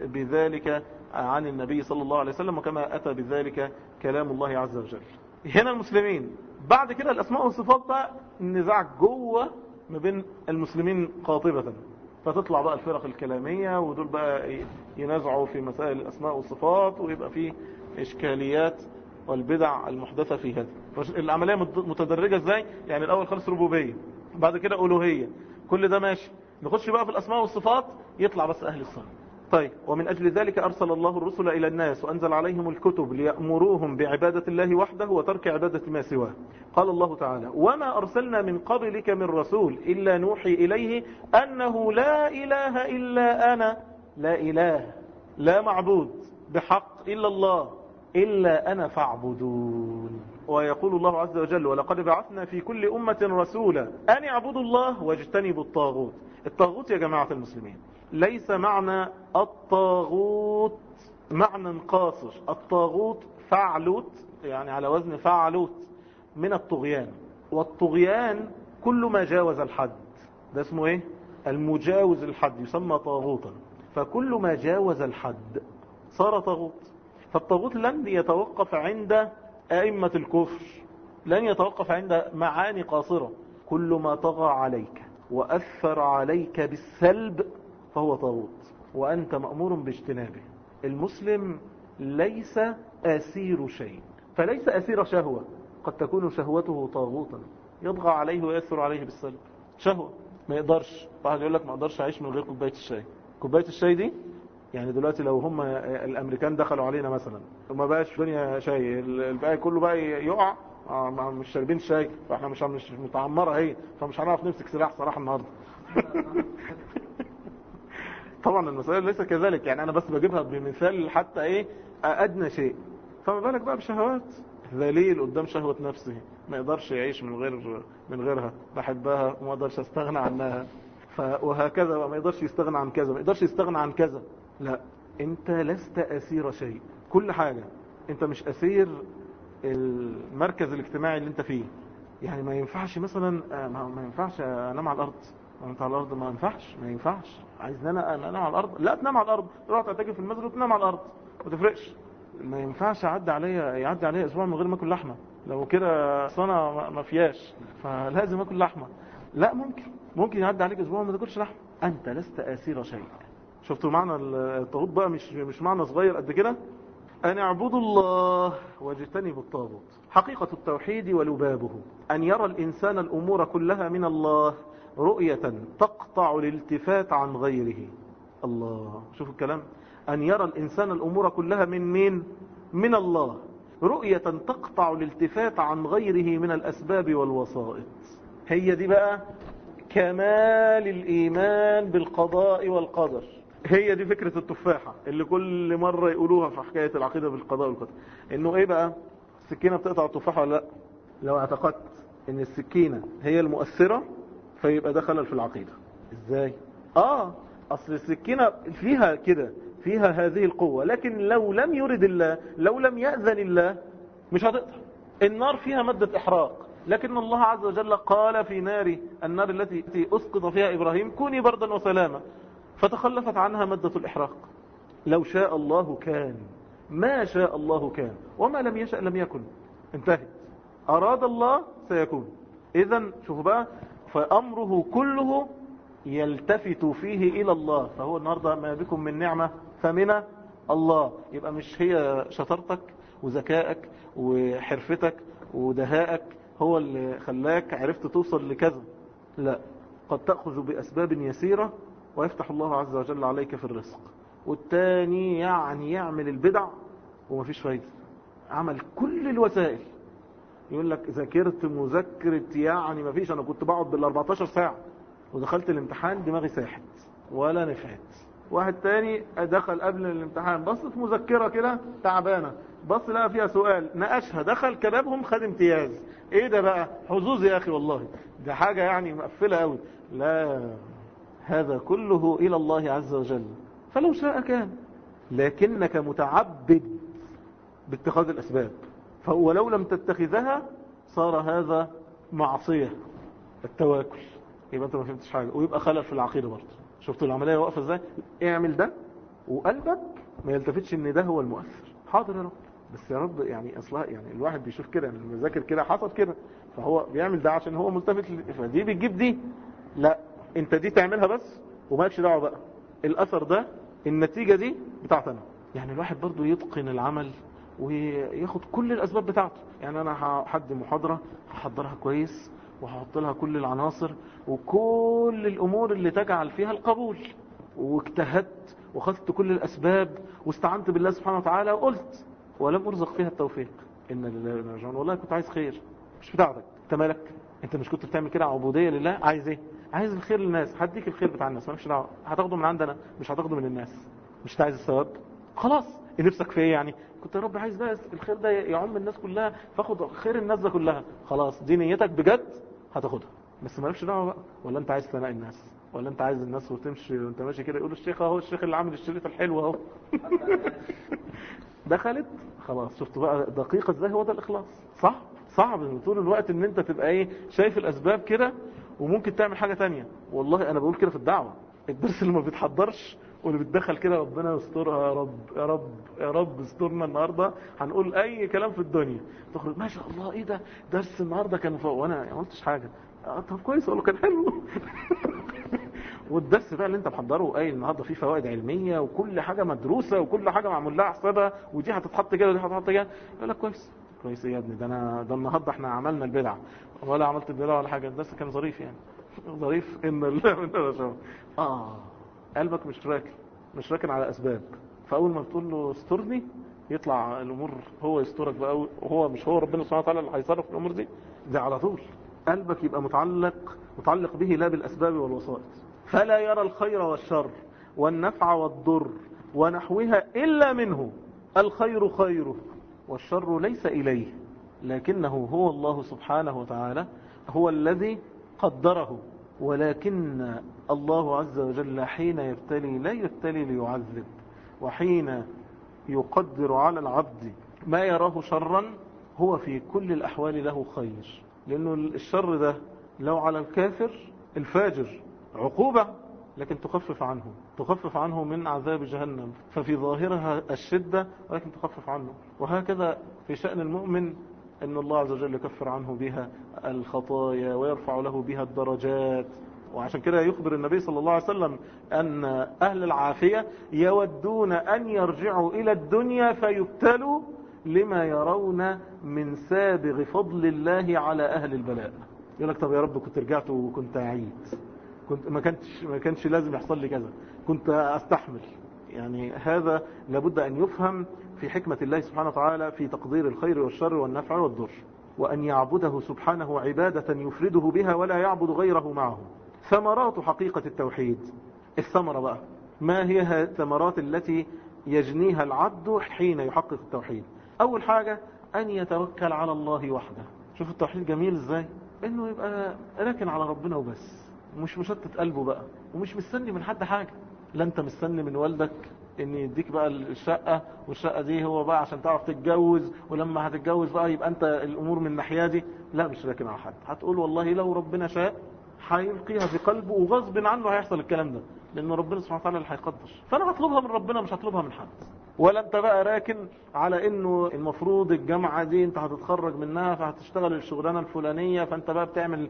بذلك عن النبي صلى الله عليه وسلم وكما أتى بذلك كلام الله عز وجل هنا المسلمين بعد كده الأسماء والصفات بقى النزاع جوه ما بين المسلمين قاطبة فتطلع بقى الفرق الكلامية ودول بقى ينازعوا في مسائل الأسماء والصفات ويبقى فيه إشكاليات والبدع المحدثة في هذا العملية متدرجة ازاي يعني الأول خالص ربوبية بعد كده ألوهية كل ده ماشي نخش بقى في الأسماء والصفات يطلع بس أهل السنة طيب ومن أجل ذلك أرسل الله الرسل إلى الناس وأنزل عليهم الكتب ليأمروهم بعبادة الله وحده وترك عبادة ما سواه قال الله تعالى وما أرسلنا من قبلك من رسول إلا نوحي إليه أنه لا إله إلا أنا لا إله لا معبود بحق إلا الله إلا أنا فاعبدون ويقول الله عز وجل ولقد بعثنا في كل أمة رسولا أن اعبدوا الله واجتنبوا الطاغوت الطاغوت يا جماعة المسلمين ليس معنى الطاغوت معنى قاصر الطاغوت فعلوت يعني على وزن فعلوت من الطغيان والطغيان كل ما جاوز الحد ده اسمه ايه المجاوز الحد يسمى طاغوتا فكل ما جاوز الحد صار طاغوت فالطاغوت لن يتوقف عند أئمة الكفر لن يتوقف عند معاني قاصرة كل ما طغى عليك وأثر عليك بالسلب فهو طاغوت وأنت مأمور باجتنابه المسلم ليس أسير شيء فليس أسير شهوة قد تكون شهوته طاغوتا يضغى عليه ويأثر عليه بالسلب شهوة ما يقدرش واحد يقول لك ما اقدرش اعيش من غير كوبايه الشاي كوبايه الشاي دي يعني دلوقتي لو هم الامريكان دخلوا علينا مثلا وما بقاش دنيا شاي الباقي كله بقى يقع مش شاربين شاي فاحنا مش مش متعمره هي فمش هنعرف نمسك سلاح صراحه النهارده طبعا المسألة ليس كذلك يعني انا بس بجيبها بمثال حتى ايه ادنى شيء فما بالك بقى بشهوات ذليل قدام شهوة نفسه ما يقدرش يعيش من غير من غيرها بحبها وما يقدرش استغنى عنها وهكذا ما يقدرش يستغنى عن كذا ما يقدرش يستغنى عن كذا لا انت لست اسير شيء كل حاجة انت مش اسير المركز الاجتماعي اللي انت فيه يعني ما ينفعش مثلا ما ينفعش انام على الارض وانت على الارض ما ينفعش ما ينفعش عايز انا انام على الارض لا تنام على الارض تروح تعتكف في المسجد وتنام على الارض ما تفرقش ما ينفعش يعدي عليا يعدي عليا اسبوع من غير ما اكل لحمه لو كده انا ما فياش فلازم اكل لحمه لا ممكن ممكن يعدي عليك اسبوع ما تاكلش لحمه انت لست اسير شيء شفتوا معنى الطاغوت بقى مش مش معنى صغير قد كده أن اعبدوا الله واجتنبوا الطاغوت حقيقة التوحيد ولبابه أن يرى الإنسان الأمور كلها من الله رؤية تقطع الالتفات عن غيره الله شوفوا الكلام أن يرى الإنسان الأمور كلها من مين من الله رؤية تقطع الالتفات عن غيره من الأسباب والوسائط هي دي بقى كمال الإيمان بالقضاء والقدر هي دي فكرة التفاحة اللي كل مرة يقولوها في حكاية العقيدة بالقضاء والقدر انه ايه بقى السكينة بتقطع التفاحة ولا لا لو اعتقدت ان السكينة هي المؤثرة فيبقى ده خلل في العقيدة ازاي اه اصل السكينة فيها كده فيها هذه القوة لكن لو لم يرد الله لو لم يأذن الله مش هتقطع النار فيها مادة احراق لكن الله عز وجل قال في نار النار التي اسقط فيها ابراهيم كوني بردا وسلاما فتخلفت عنها مادة الإحراق لو شاء الله كان ما شاء الله كان وما لم يشأ لم يكن انتهت أراد الله سيكون إذا شوفوا بقى فأمره كله يلتفت فيه إلى الله فهو النهاردة ما بكم من نعمة فمن الله يبقى مش هي شطارتك وذكائك وحرفتك ودهائك هو اللي خلاك عرفت توصل لكذا لا قد تأخذ بأسباب يسيرة ويفتح الله عز وجل عليك في الرزق والتاني يعني يعمل البدع ومفيش فايدة عمل كل الوسائل يقول لك ذاكرت مذاكرة يعني مفيش انا كنت بقعد بال 14 ساعة ودخلت الامتحان دماغي ساحت ولا نفعت واحد تاني دخل قبل الامتحان بص في مذكرة كده تعبانة بص لقى فيها سؤال ناقشها دخل كبابهم خد امتياز ايه ده بقى حظوظ يا اخي والله ده حاجة يعني مقفلة قوي لا هذا كله إلى الله عز وجل فلو شاء كان لكنك متعبد باتخاذ الأسباب ولو لم تتخذها صار هذا معصية التواكل يبقى انت ما فهمتش حاجة ويبقى خلل في العقيدة برضه شفتوا العملية واقفة ازاي اعمل ده وقلبك ما يلتفتش ان ده هو المؤثر حاضر يا رب بس يا رب يعني اصلا يعني الواحد بيشوف كده لما ذاكر كده حصل كده فهو بيعمل ده عشان هو ملتفت فدي بتجيب دي لا انت دي تعملها بس ومالكش دعوه بقى الاثر ده النتيجه دي بتاعت انا يعني الواحد برضو يتقن العمل وياخد كل الاسباب بتاعته يعني انا هحد محاضره هحضرها كويس وهحط لها كل العناصر وكل الامور اللي تجعل فيها القبول واجتهدت واخذت كل الاسباب واستعنت بالله سبحانه وتعالى وقلت ولم ارزق فيها التوفيق ان لله راجعون والله كنت عايز خير مش بتاعتك انت مالك انت مش كنت بتعمل كده عبوديه لله عايز ايه عايز الخير للناس هديك الخير بتاع الناس مالكش دعوه هتاخده من عندنا مش هتاخده من الناس مش عايز الثواب خلاص نفسك في ايه يعني كنت يا رب عايز بقى الخير ده يعم الناس كلها فاخد خير الناس ده كلها خلاص دي نيتك بجد هتاخدها بس مالكش دعوه بقى ولا انت عايز ثناء الناس ولا انت عايز الناس وتمشي وانت ماشي كده يقولوا الشيخ اهو الشيخ اللي عامل الشريط الحلو اهو دخلت خلاص شفت بقى دقيقة ازاي هو ده الاخلاص صح صعب طول الوقت ان انت تبقى ايه شايف الاسباب كده وممكن تعمل حاجة تانية والله انا بقول كده في الدعوة الدرس اللي ما بيتحضرش واللي بيتدخل كده ربنا يسترها يا رب يا رب يا رب استرنا النهارده هنقول اي كلام في الدنيا تخرج ما شاء الله ايه ده درس النهارده كان فوق وانا ما قلتش حاجه اه طب كويس اقول له كان حلو والدرس بقى اللي انت محضره قايل النهارده فيه فوائد علميه وكل حاجه مدروسه وكل حاجه معمول لها حسابها ودي هتتحط كده ودي هتتحط كده يقول لك كويس كويس ايه يا ابني ده انا ده النهارده احنا عملنا البدعه ولا عملت البدعه ولا حاجه الدرس كان ظريف يعني ظريف ان الله من الله اه قلبك مش راكن مش راكن على اسباب فاول ما بتقول له استرني يطلع الامور هو يسترك بقى وهو مش هو ربنا سبحانه وتعالى اللي هيصرف الامور دي ده على طول قلبك يبقى متعلق متعلق به لا بالاسباب والوسائط فلا يرى الخير والشر والنفع والضر ونحوها الا منه الخير خيره والشر ليس اليه لكنه هو الله سبحانه وتعالى هو الذي قدره ولكن الله عز وجل حين يبتلي لا يبتلي ليعذب وحين يقدر على العبد ما يراه شرا هو في كل الأحوال له خير لأنه الشر ده لو على الكافر الفاجر عقوبة لكن تخفف عنه تخفف عنه من عذاب جهنم ففي ظاهرها الشدة ولكن تخفف عنه وهكذا في شأن المؤمن أن الله عز وجل يكفر عنه بها الخطايا ويرفع له بها الدرجات وعشان كده يخبر النبي صلى الله عليه وسلم أن أهل العافية يودون أن يرجعوا إلى الدنيا فيبتلوا لما يرون من سابغ فضل الله على أهل البلاء يقول لك طب يا رب كنت رجعت وكنت أعيد كنت ما كانش ما كانش لازم يحصل لي كذا كنت أستحمل يعني هذا لابد أن يفهم في حكمة الله سبحانه وتعالى في تقدير الخير والشر والنفع والضر وأن يعبده سبحانه عبادة يفرده بها ولا يعبد غيره معه ثمرات حقيقة التوحيد الثمرة بقى ما هي الثمرات التي يجنيها العبد حين يحقق التوحيد أول حاجة أن يتوكل على الله وحده شوف التوحيد جميل إزاي إنه يبقى راكن على ربنا وبس مش مشتت قلبه بقى ومش مستني من حد حاجة لا انت مستني من والدك ان يديك بقى الشقة والشقة دي هو بقى عشان تعرف تتجوز ولما هتتجوز بقى يبقى انت الامور من الناحية دي لا مش راكن على حد هتقول والله لو ربنا شاء هيلقيها في قلبه وغصب عنه هيحصل الكلام ده لان ربنا سبحانه وتعالى اللي هيقدر فانا هطلبها من ربنا مش هطلبها من حد ولا انت بقى راكن على انه المفروض الجامعة دي انت هتتخرج منها فهتشتغل الشغلانة الفلانية فانت بقى بتعمل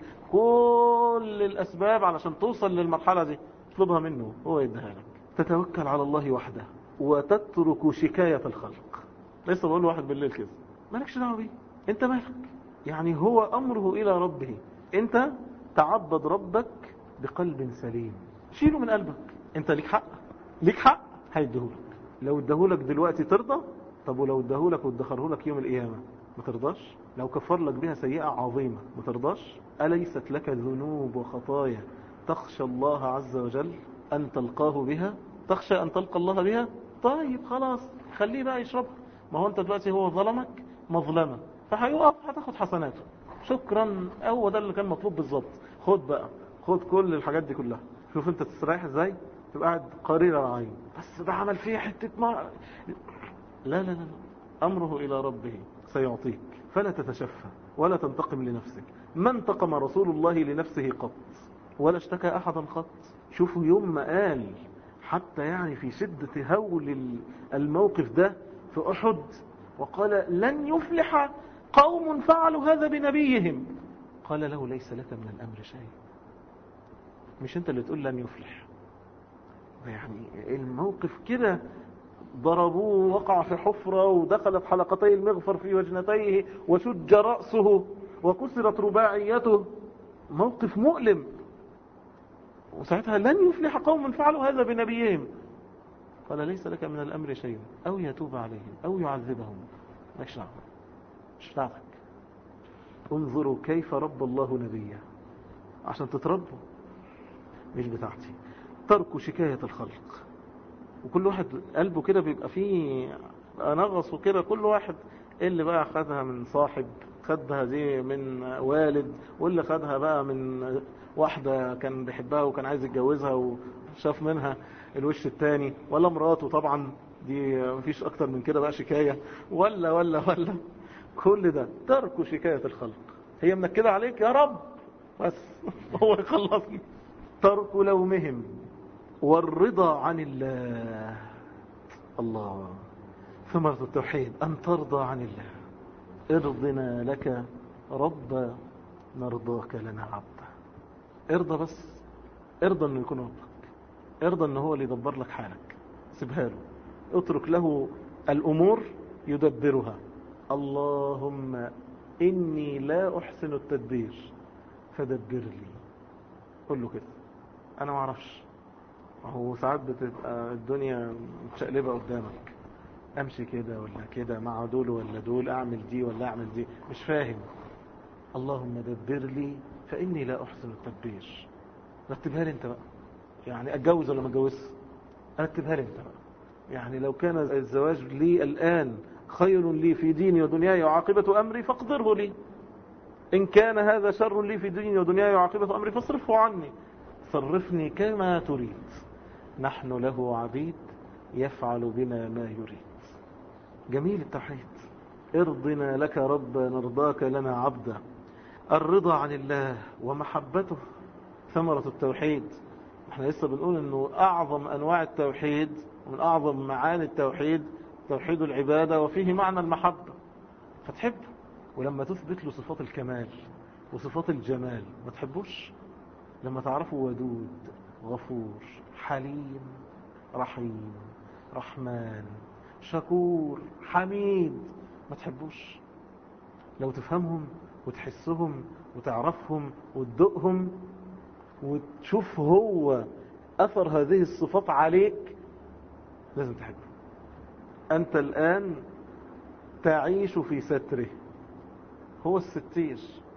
كل الاسباب علشان توصل للمرحلة دي اطلبها منه هو يديها لك تتوكل على الله وحده وتترك شكاية الخلق لسه بقول واحد بالليل كده مالكش دعوه بيه انت مالك يعني هو امره الى ربه انت تعبد ربك بقلب سليم شيله من قلبك انت ليك حق ليك حق هيديهولك لو اداهولك دلوقتي ترضى طب ولو اداهولك وادخرهولك يوم القيامة ما ترضاش لو كفر لك بها سيئة عظيمة ما ترضاش أليست لك ذنوب وخطايا تخشى الله عز وجل أن تلقاه بها تخشى أن تلقى الله بها طيب خلاص خليه بقى يشربها ما هو أنت دلوقتي هو ظلمك مظلمة فهيقف هتاخد حسناته شكرا هو ده اللي كان مطلوب بالظبط خد بقى خد كل الحاجات دي كلها شوف انت تستريح ازاي تبقى قاعد قرير العين بس ده عمل فيه حتة ما لا لا لا أمره إلى ربه سيعطيك فلا تتشفى ولا تنتقم لنفسك ما انتقم رسول الله لنفسه قط ولا اشتكى أحدا قط شوفوا يوم ما قال حتى يعني في شدة هول الموقف ده في أحد وقال لن يفلح قوم فعلوا هذا بنبيهم قال له ليس لك من الأمر شيء مش انت اللي تقول لن يفلح يعني الموقف كده ضربوه وقع في حفرة ودخلت حلقتي المغفر في وجنتيه وشج رأسه وكسرت رباعيته موقف مؤلم وساعتها لن يفلح قوم فعلوا هذا بنبيهم قال ليس لك من الأمر شيء أو يتوب عليهم أو يعذبهم مش دعوة مش دعوك انظروا كيف رب الله نبيه عشان تتربوا مش بتاعتي ترك شكاية الخلق وكل واحد قلبه كده بيبقى فيه نغص وكده كل واحد اللي بقى خدها من صاحب خدها دي من والد واللي خدها بقى من واحدة كان بيحبها وكان عايز يتجوزها وشاف منها الوش التاني ولا مراته طبعا دي مفيش اكتر من كده بقى شكاية ولا ولا ولا كل ده ترك شكاية الخلق هي منكدة عليك يا رب بس هو يخلصني ترك لومهم والرضا عن الله الله ثمرة التوحيد أن ترضى عن الله ارضنا لك رب نرضاك لنا عبدا ارضى بس ارضى انه يكون ربك ارضى انه هو اللي يدبر لك حالك سيبها له اترك له الامور يدبرها اللهم اني لا احسن التدبير فدبر لي قل له كده انا ما اعرفش هو ساعات بتبقى الدنيا متشقلبه قدامك امشي كده ولا كده مع دول ولا دول اعمل دي ولا اعمل دي مش فاهم اللهم دبر لي فاني لا احسن التدبير رتبها لي انت بقى يعني اتجوز ولا ما اتجوزش رتبها لي انت بقى يعني لو كان الزواج لي الان خير لي في ديني ودنياي وعاقبة امري فاقدره لي ان كان هذا شر لي في ديني ودنياي وعاقبة امري فاصرفه عني صرفني كما تريد نحن له عبيد يفعل بنا ما يريد جميل التوحيد ارضنا لك رب نرضاك لنا عبدا الرضا عن الله ومحبته ثمرة التوحيد احنا لسه بنقول انه اعظم انواع التوحيد ومن اعظم معاني التوحيد توحيد العبادة وفيه معنى المحبة فتحب ولما تثبت له صفات الكمال وصفات الجمال ما تحبوش لما تعرفه ودود غفور حليم رحيم رحمن شكور حميد ما تحبوش لو تفهمهم وتحسهم وتعرفهم وتدقهم وتشوف هو أثر هذه الصفات عليك لازم تحبه أنت الآن تعيش في ستره هو الستير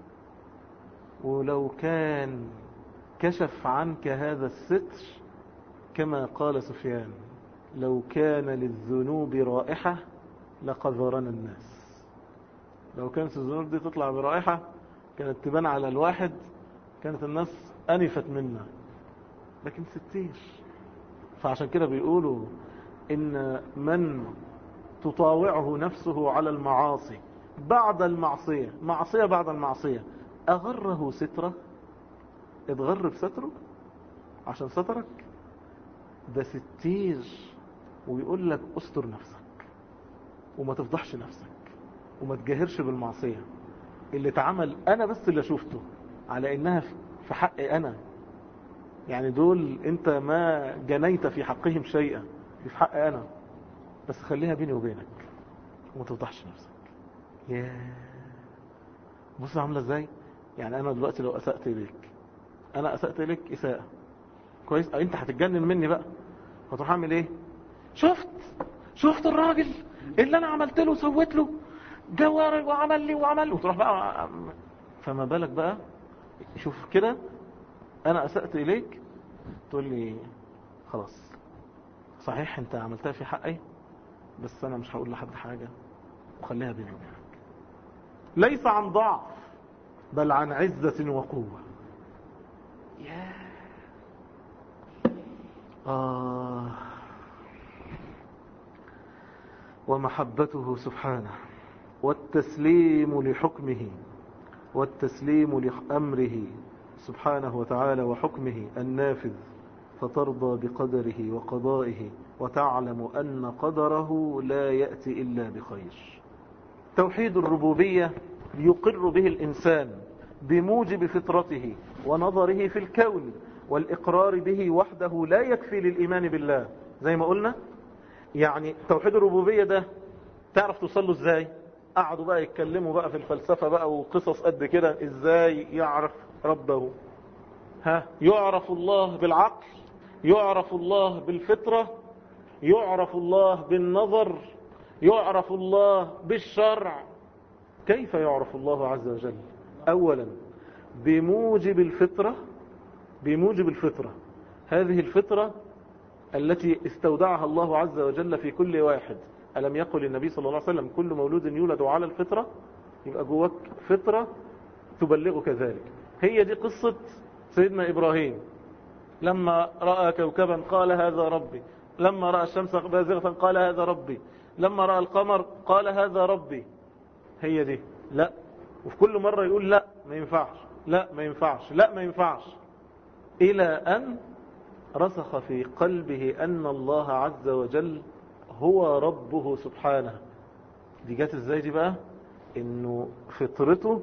ولو كان كشف عنك هذا الستر كما قال سفيان لو كان للذنوب رائحة لقذرنا الناس لو كانت الذنوب دي تطلع برائحة كانت تبان على الواحد كانت الناس أنفت منا لكن ستير فعشان كده بيقولوا إن من تطاوعه نفسه على المعاصي بعد المعصية معصية بعد المعصية أغره ستره اتغر بستره عشان سترك ده ستير ويقول لك استر نفسك وما تفضحش نفسك وما تجاهرش بالمعصية اللي اتعمل انا بس اللي شفته على انها في حقي انا يعني دول انت ما جنيت في حقهم شيئا في حقي انا بس خليها بيني وبينك وما تفضحش نفسك ياه بص عامله ازاي يعني انا دلوقتي لو اسأت اليك انا اسأت اليك اساءة كويس انت هتتجنن مني بقى هتروح اعمل ايه شفت شفت الراجل اللي انا عملت له وسويت له جواري وعمل لي وعمل وتروح بقى فما بالك بقى شوف كده انا اسأت اليك تقول لي خلاص صحيح انت عملتها في حقي بس انا مش هقول لحد حاجة وخليها بيني وبينك ليس عن ضعف بل عن عزة وقوة يا آه ومحبته سبحانه والتسليم لحكمه والتسليم لأمره سبحانه وتعالى وحكمه النافذ فترضى بقدره وقضائه وتعلم أن قدره لا يأتي إلا بخير توحيد الربوبية يقر به الإنسان بموجب فطرته ونظره في الكون والإقرار به وحده لا يكفي للإيمان بالله زي ما قلنا يعني توحيد الربوبية ده تعرف توصل له ازاي قعدوا بقى يتكلموا بقى في الفلسفة بقى وقصص قد كده ازاي يعرف ربه ها يعرف الله بالعقل يعرف الله بالفطرة يعرف الله بالنظر يعرف الله بالشرع كيف يعرف الله عز وجل اولا بموجب الفطرة بموجب الفطرة هذه الفطرة التي استودعها الله عز وجل في كل واحد ألم يقل النبي صلى الله عليه وسلم كل مولود يولد على الفطرة يبقى جواك فطرة تبلغك ذلك هي دي قصة سيدنا إبراهيم لما رأى كوكبا قال هذا ربي لما رأى الشمس بازغة قال هذا ربي لما رأى القمر قال هذا ربي هي دي لا وفي كل مرة يقول لا ما ينفعش لا ما ينفعش لا ما ينفعش إلى أن رسخ في قلبه أن الله عز وجل هو ربه سبحانه دي جات ازاي دي بقى انه فطرته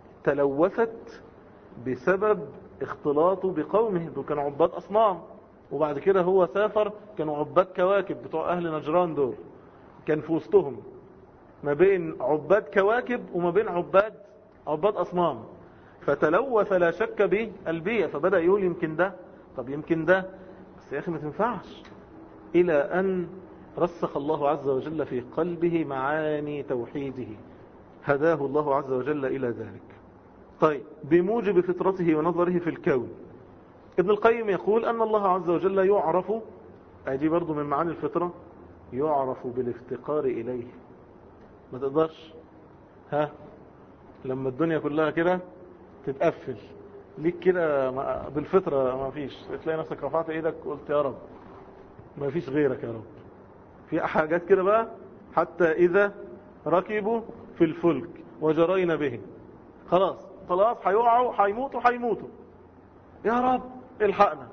تلوثت بسبب اختلاطه بقومه دول كانوا عباد اصنام وبعد كده هو سافر كانوا عباد كواكب بتوع اهل نجران دول كان في وسطهم ما بين عباد كواكب وما بين عباد عباد اصنام فتلوث لا شك بالبيئة فبدأ يقول يمكن ده طب يمكن ده بس يا اخي ما تنفعش الى ان رسخ الله عز وجل في قلبه معاني توحيده هداه الله عز وجل إلى ذلك طيب بموجب فطرته ونظره في الكون ابن القيم يقول أن الله عز وجل يعرف أدي برضو من معاني الفطرة يعرف بالافتقار إليه ما تقدرش ها لما الدنيا كلها كده تتقفل ليك كده بالفطرة ما فيش تلاقي نفسك رفعت ايدك قلت يا رب ما فيش غيرك يا رب في حاجات كده بقى حتى إذا ركبوا في الفلك وجرينا به خلاص خلاص هيقعوا هيموتوا هيموتوا يا رب الحقنا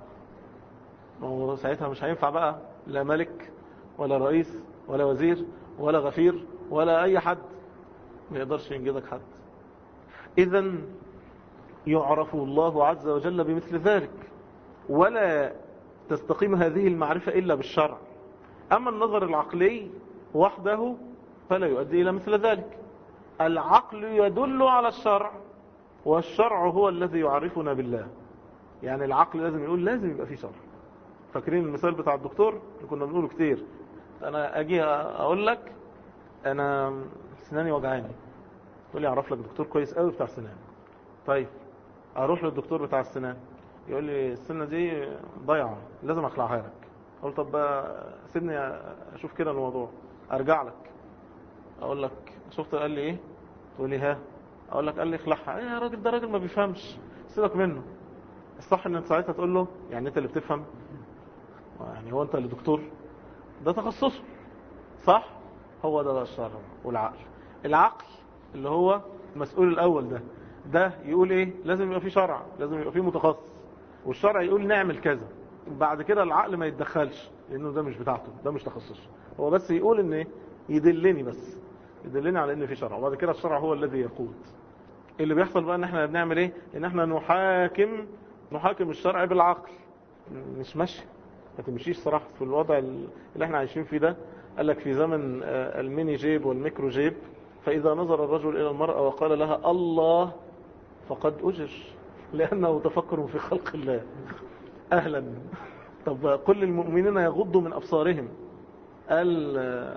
هو ساعتها مش هينفع بقى لا ملك ولا رئيس ولا وزير ولا غفير ولا أي حد ما يقدرش ينجدك حد إذا يعرف الله عز وجل بمثل ذلك ولا تستقيم هذه المعرفة إلا بالشرع أما النظر العقلي وحده فلا يؤدي إلى مثل ذلك العقل يدل على الشرع والشرع هو الذي يعرفنا بالله يعني العقل لازم يقول لازم يبقى فيه شرع فاكرين المثال بتاع الدكتور اللي كنا بنقوله كتير انا اجي اقول لك انا سناني وجعاني تقول لي اعرف لك دكتور كويس قوي بتاع سنان طيب اروح للدكتور بتاع السنان يقول لي السنه دي ضايعه لازم اخلعها لك اقول طب سيبني اشوف كده الموضوع ارجع لك اقول لك شفت قال لي ايه تقول لي ها اقول لك قال لي اخلعها ايه يا راجل ده راجل ما بيفهمش سيبك منه الصح ان انت ساعتها تقول له يعني انت اللي بتفهم يعني هو انت اللي دكتور ده تخصصه صح هو ده الشرع والعقل العقل اللي هو المسؤول الاول ده ده يقول ايه لازم يبقى فيه شرع لازم يبقى فيه متخصص والشرع يقول نعمل كذا بعد كده العقل ما يتدخلش لانه ده مش بتاعته ده مش تخصصه هو بس يقول ان ايه يدلني بس يدلني على ان في شرع وبعد كده الشرع هو الذي يقود اللي بيحصل بقى ان احنا بنعمل ايه ان احنا نحاكم نحاكم الشرع بالعقل مش ماشي ما تمشيش صراحة في الوضع اللي احنا عايشين فيه ده قال لك في زمن الميني جيب والميكرو جيب فإذا نظر الرجل إلى المرأة وقال لها الله فقد أجر لأنه تفكر في خلق الله أهلا طب قل للمؤمنين يغضوا من أبصارهم قال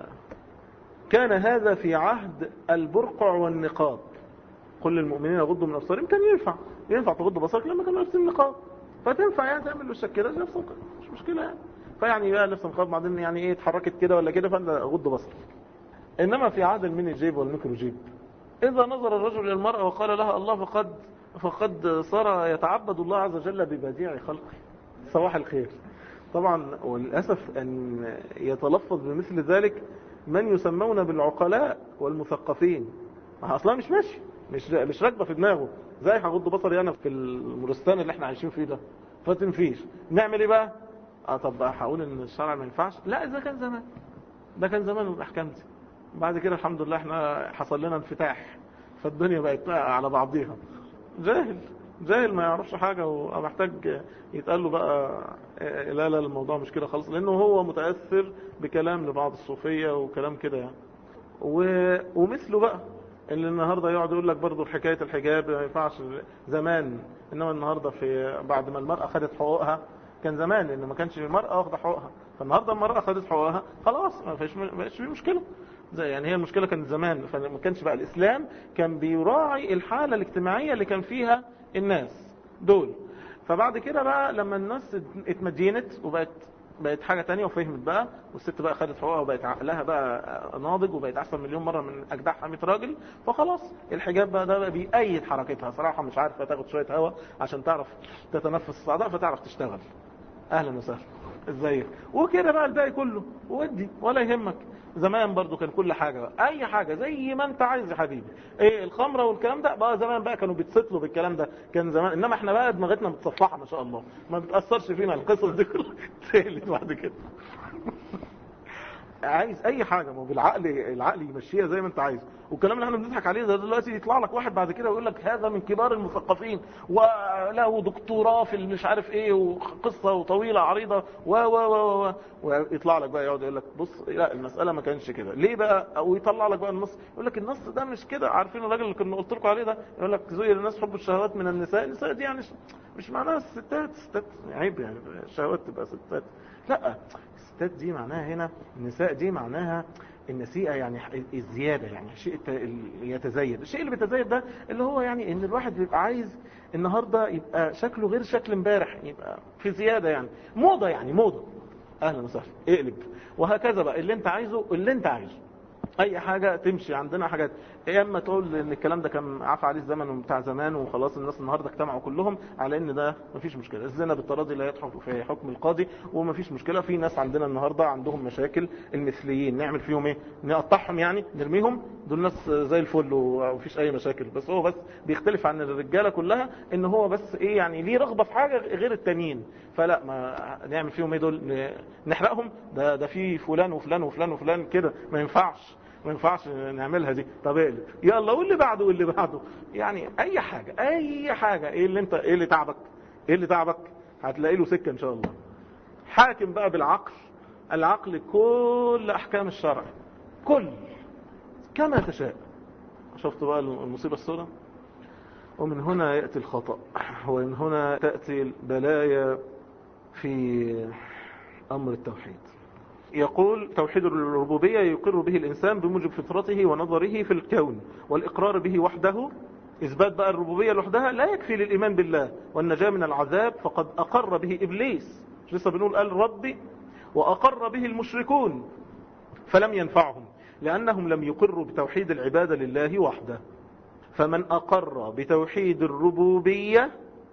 كان هذا في عهد البرقع والنقاب قل للمؤمنين يغضوا من أبصارهم كان ينفع ينفع تغض بصرك لما كانوا لابسين النقاب فتنفع يعني تعمل وشك كده نفس مش مشكلة يعني فيعني بقى لبس النقاب بعدين يعني ايه اتحركت كده ولا كده فانت غض بصرك انما في عهد الميني جيب والميكرو جيب اذا نظر الرجل الى المرأة وقال لها الله فقد فقد صار يتعبد الله عز وجل ببديع خلقه صباح الخير طبعا وللأسف أن يتلفظ بمثل ذلك من يسمون بالعقلاء والمثقفين أصلا مش ماشي مش مش راكبه في دماغه زي هغض بصري انا في المورستان اللي احنا عايشين فيه ده فتنفيش نعمل ايه بقى اه طب هقول ان الشرع ما ينفعش لا اذا كان زمان ده كان زمان الاحكام دي بعد كده الحمد لله احنا حصل لنا انفتاح فالدنيا بقت على بعضيها جاهل جاهل ما يعرفش حاجة ومحتاج يتقال له بقى لا لا الموضوع مش كده خالص لأنه هو متأثر بكلام لبعض الصوفية وكلام كده يعني و... ومثله بقى اللي النهاردة يقعد يقول لك برضه حكاية الحجاب ما ينفعش زمان إنما النهاردة في بعد ما المرأة خدت حقوقها كان زمان إن ما كانش المرأة واخدة حقوقها فالنهاردة المرأة خدت حقوقها خلاص ما فيش ما فيش مشكلة زي يعني هي المشكلة كانت زمان فما كانش بقى الإسلام كان بيراعي الحالة الاجتماعية اللي كان فيها الناس دول فبعد كده بقى لما الناس اتمدينت وبقت بقت حاجة تانية وفهمت بقى والست بقى خدت حقوقها وبقت عقلها بقى ناضج وبقت أحسن مليون مرة من أجدعها 100 راجل فخلاص الحجاب بقى ده بقى بيأيد حركتها صراحة مش عارفة تاخد شوية هوا عشان تعرف تتنفس الصعداء فتعرف تشتغل أهلا وسهلا ازيك وكده بقى الباقي كله ودي ولا يهمك زمان برضو كان كل حاجة بقى. اي حاجة زي ما انت عايز يا حبيبي ايه الخمرة والكلام ده بقى زمان بقى كانوا بيتسطلوا بالكلام ده كان زمان انما احنا بقى دماغتنا متصفحة ما شاء الله ما بتأثرش فينا القصص دي كلها تقلت بعد كده عايز اي حاجة ما هو بالعقل العقل يمشيها زي ما انت عايز والكلام اللي احنا بنضحك عليه ده دلوقتي يطلع لك واحد بعد كده ويقول لك هذا من كبار المثقفين وله دكتوراه في مش عارف ايه وقصة وطويلة عريضة و و و و ويطلع لك بقى يقعد يقول لك بص لا المسألة ما كانش كده ليه بقى او يطلع لك بقى النص يقول لك النص ده مش كده عارفين الراجل اللي كنا قلت لكم عليه ده يقول لك زي الناس حب الشهوات من النساء النساء دي يعني مش معناها الستات الستات عيب يعني الشهوات تبقى ستات لا الستات دي معناها هنا النساء دي معناها النسيئة يعني الزيادة يعني الشيء يتزايد الشيء اللي بيتزايد ده اللي هو يعني ان الواحد بيبقى عايز النهاردة يبقى شكله غير شكل امبارح يبقى في زيادة يعني موضة يعني موضة اهلا وسهلا اقلب وهكذا بقى اللي انت عايزه اللي انت عايزه اي حاجة تمشي عندنا حاجات يا اما تقول ان الكلام ده كان عفى عليه الزمن بتاع زمان وخلاص الناس النهارده اجتمعوا كلهم على ان ده مفيش مشكله الزنا بالتراضي لا يدخل في حكم القاضي ومفيش مشكله في ناس عندنا النهارده عندهم مشاكل المثليين نعمل فيهم ايه نقطعهم يعني نرميهم دول ناس زي الفل ومفيش اي مشاكل بس هو بس بيختلف عن الرجاله كلها ان هو بس ايه يعني ليه رغبه في حاجه غير التانيين فلا ما نعمل فيهم ايه دول نحرقهم ده ده في فلان وفلان وفلان وفلان كده ما ينفعش ما ينفعش نعملها دي طب اقلب يلا واللي بعده واللي بعده يعني اي حاجة اي حاجة ايه اللي انت ايه اللي تعبك ايه اللي تعبك هتلاقي له سكة ان شاء الله حاكم بقى بالعقل العقل كل احكام الشرع كل كما تشاء شفت بقى المصيبة السوداء ومن هنا يأتي الخطأ ومن هنا تأتي البلايا في أمر التوحيد يقول توحيد الربوبية يقر به الإنسان بموجب فطرته ونظره في الكون والإقرار به وحده إثبات بقى الربوبية لوحدها لا يكفي للإيمان بالله والنجاة من العذاب فقد أقر به إبليس مش لسه بنقول قال ربي وأقر به المشركون فلم ينفعهم لأنهم لم يقروا بتوحيد العبادة لله وحده فمن أقر بتوحيد الربوبية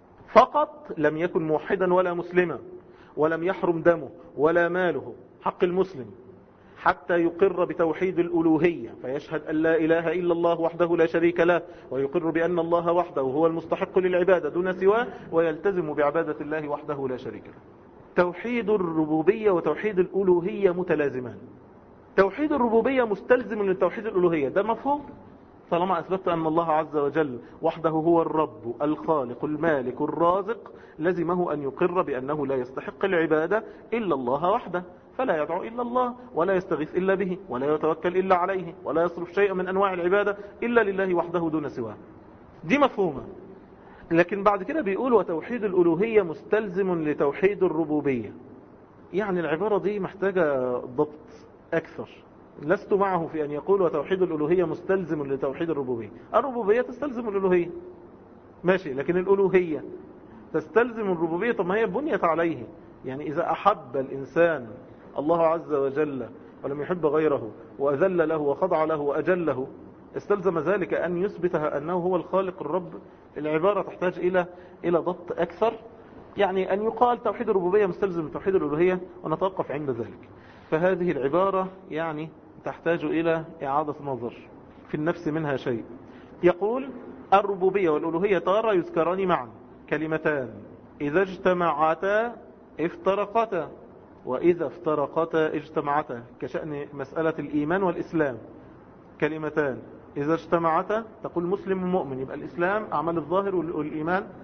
فقط لم يكن موحدا ولا مسلما ولم يحرم دمه ولا ماله حق المسلم حتى يقر بتوحيد الألوهية فيشهد أن لا إله إلا الله وحده لا شريك له ويقر بأن الله وحده هو المستحق للعبادة دون سواه ويلتزم بعبادة الله وحده لا شريك له توحيد الربوبية وتوحيد الألوهية متلازمان توحيد الربوبية مستلزم لتوحيد الألوهية ده مفهوم طالما أثبت أن الله عز وجل وحده هو الرب الخالق المالك الرازق لزمه أن يقر بأنه لا يستحق العبادة إلا الله وحده فلا يدعو إلا الله ولا يستغيث إلا به ولا يتوكل إلا عليه ولا يصرف شيئا من أنواع العبادة إلا لله وحده دون سواه دي مفهومة لكن بعد كده بيقول وتوحيد الألوهية مستلزم لتوحيد الربوبية يعني العبارة دي محتاجة ضبط أكثر لست معه في أن يقول وتوحيد الألوهية مستلزم لتوحيد الربوبية الربوبية تستلزم الألوهية ماشي لكن الألوهية تستلزم الربوبية طب ما هي بنيت عليه يعني إذا أحب الإنسان الله عز وجل ولم يحب غيره وأذل له وخضع له وأجله استلزم ذلك أن يثبت أنه هو الخالق الرب العبارة تحتاج إلى إلى ضبط أكثر يعني أن يقال توحيد الربوبية مستلزم توحيد الألوهية ونتوقف عند ذلك فهذه العبارة يعني تحتاج إلى إعادة نظر في النفس منها شيء يقول الربوبية والألوهية ترى يذكران معا كلمتان إذا اجتمعتا افترقتا وإذا افترقتا اجتمعتا كشأن مسألة الإيمان والإسلام كلمتان إذا اجتمعتا تقول مسلم ومؤمن يبقى الإسلام أعمال الظاهر والإيمان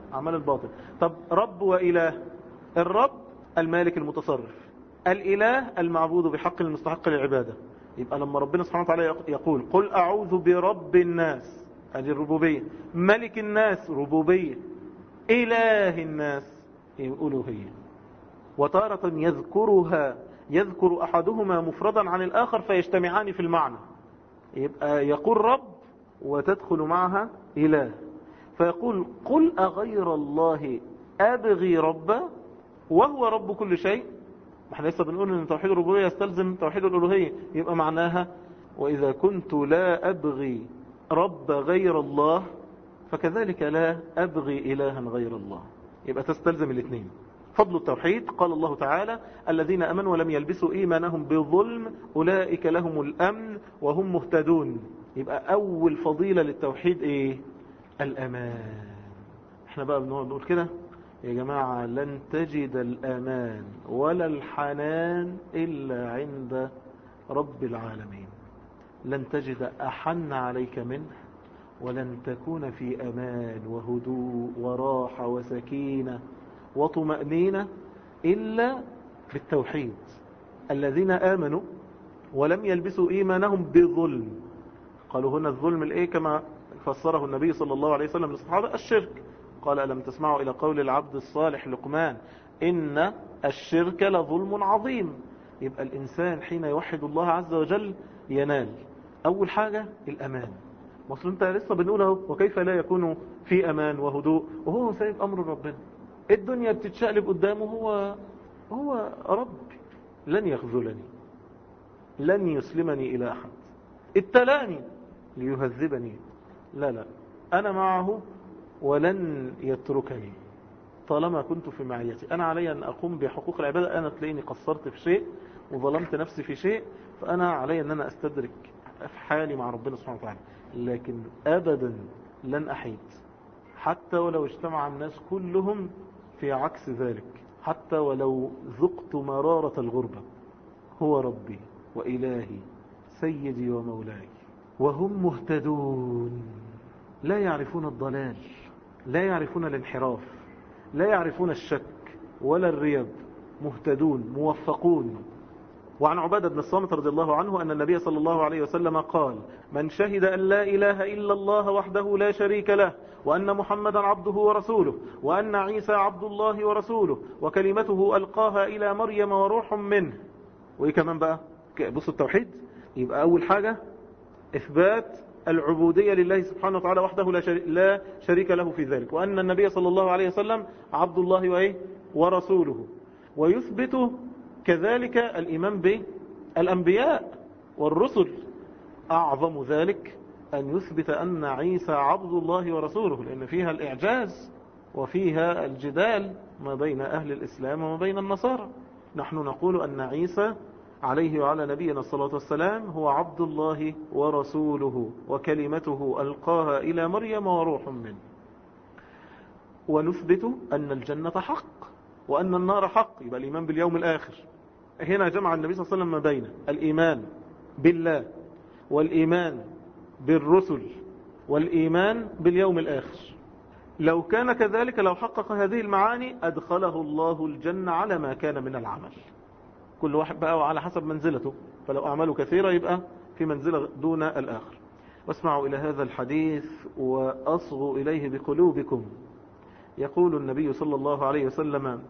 أعمال الباطل طب رب وإله الرب المالك المتصرف الإله المعبود بحق المستحق للعبادة يبقى لما ربنا سبحانه وتعالى يقول قل أعوذ برب الناس هذه الربوبية ملك الناس ربوبية إله الناس ألوهية وتارة يذكرها يذكر أحدهما مفردا عن الآخر فيجتمعان في المعنى يبقى يقول رب وتدخل معها إله فيقول قل أغير الله أبغي ربا وهو رب كل شيء احنا لسه بنقول ان توحيد الربوبيه يستلزم توحيد الالوهيه يبقى معناها واذا كنت لا ابغي رب غير الله فكذلك لا ابغي الها غير الله يبقى تستلزم الاثنين فضل التوحيد قال الله تعالى الذين امنوا ولم يلبسوا ايمانهم بظلم اولئك لهم الامن وهم مهتدون يبقى اول فضيله للتوحيد ايه الامان احنا بقى بنقعد نقول كده يا جماعة لن تجد الأمان ولا الحنان إلا عند رب العالمين لن تجد أحن عليك منه ولن تكون في أمان وهدوء وراحة وسكينة وطمأنينة إلا بالتوحيد الذين آمنوا ولم يلبسوا إيمانهم بظلم قالوا هنا الظلم الإيه كما فسره النبي صلى الله عليه وسلم للصحابة الشرك قال ألم تسمعوا إلى قول العبد الصالح لقمان إن الشرك لظلم عظيم يبقى الإنسان حين يوحد الله عز وجل ينال أول حاجة الأمان مصر انت لسه بنقوله وكيف لا يكون في أمان وهدوء وهو سايب أمر ربنا الدنيا بتتشقلب قدامه هو هو ربي لن يخذلني لن يسلمني إلى أحد ابتلاني ليهذبني لا لا أنا معه ولن يتركني طالما كنت في معيتي أنا علي أن أقوم بحقوق العبادة أنا تلاقيني قصرت في شيء وظلمت نفسي في شيء فأنا علي أن أنا أستدرك أفحالي مع ربنا سبحانه وتعالى لكن أبدا لن أحيد حتى ولو اجتمع الناس كلهم في عكس ذلك حتى ولو ذقت مرارة الغربة هو ربي وإلهي سيدي ومولاي وهم مهتدون لا يعرفون الضلال لا يعرفون الانحراف لا يعرفون الشك ولا الريب مهتدون موفقون وعن عبادة بن الصامت رضي الله عنه أن النبي صلى الله عليه وسلم قال من شهد أن لا إله إلا الله وحده لا شريك له وأن محمدا عبده ورسوله وأن عيسى عبد الله ورسوله وكلمته ألقاها إلى مريم وروح منه وإيه كمان بقى بص التوحيد يبقى أول حاجة إثبات العبودية لله سبحانه وتعالى وحده لا شريك, لا شريك له في ذلك وأن النبي صلى الله عليه وسلم عبد الله وإيه ورسوله ويثبت كذلك الإيمان بالأنبياء والرسل أعظم ذلك أن يثبت أن عيسى عبد الله ورسوله لأن فيها الإعجاز وفيها الجدال ما بين أهل الإسلام وما بين النصارى نحن نقول أن عيسى عليه وعلى نبينا الصلاة والسلام هو عبد الله ورسوله وكلمته ألقاها إلى مريم وروح منه ونثبت أن الجنة حق وأن النار حق يبقى الإيمان باليوم الآخر هنا جمع النبي صلى الله عليه وسلم ما بين الإيمان بالله والإيمان بالرسل والإيمان باليوم الآخر لو كان كذلك لو حقق هذه المعاني أدخله الله الجنة على ما كان من العمل كل واحد بقى على حسب منزلته فلو أعماله كثيرة يبقى في منزلة دون الآخر واسمعوا إلى هذا الحديث وأصغوا إليه بقلوبكم يقول النبي صلى الله عليه وسلم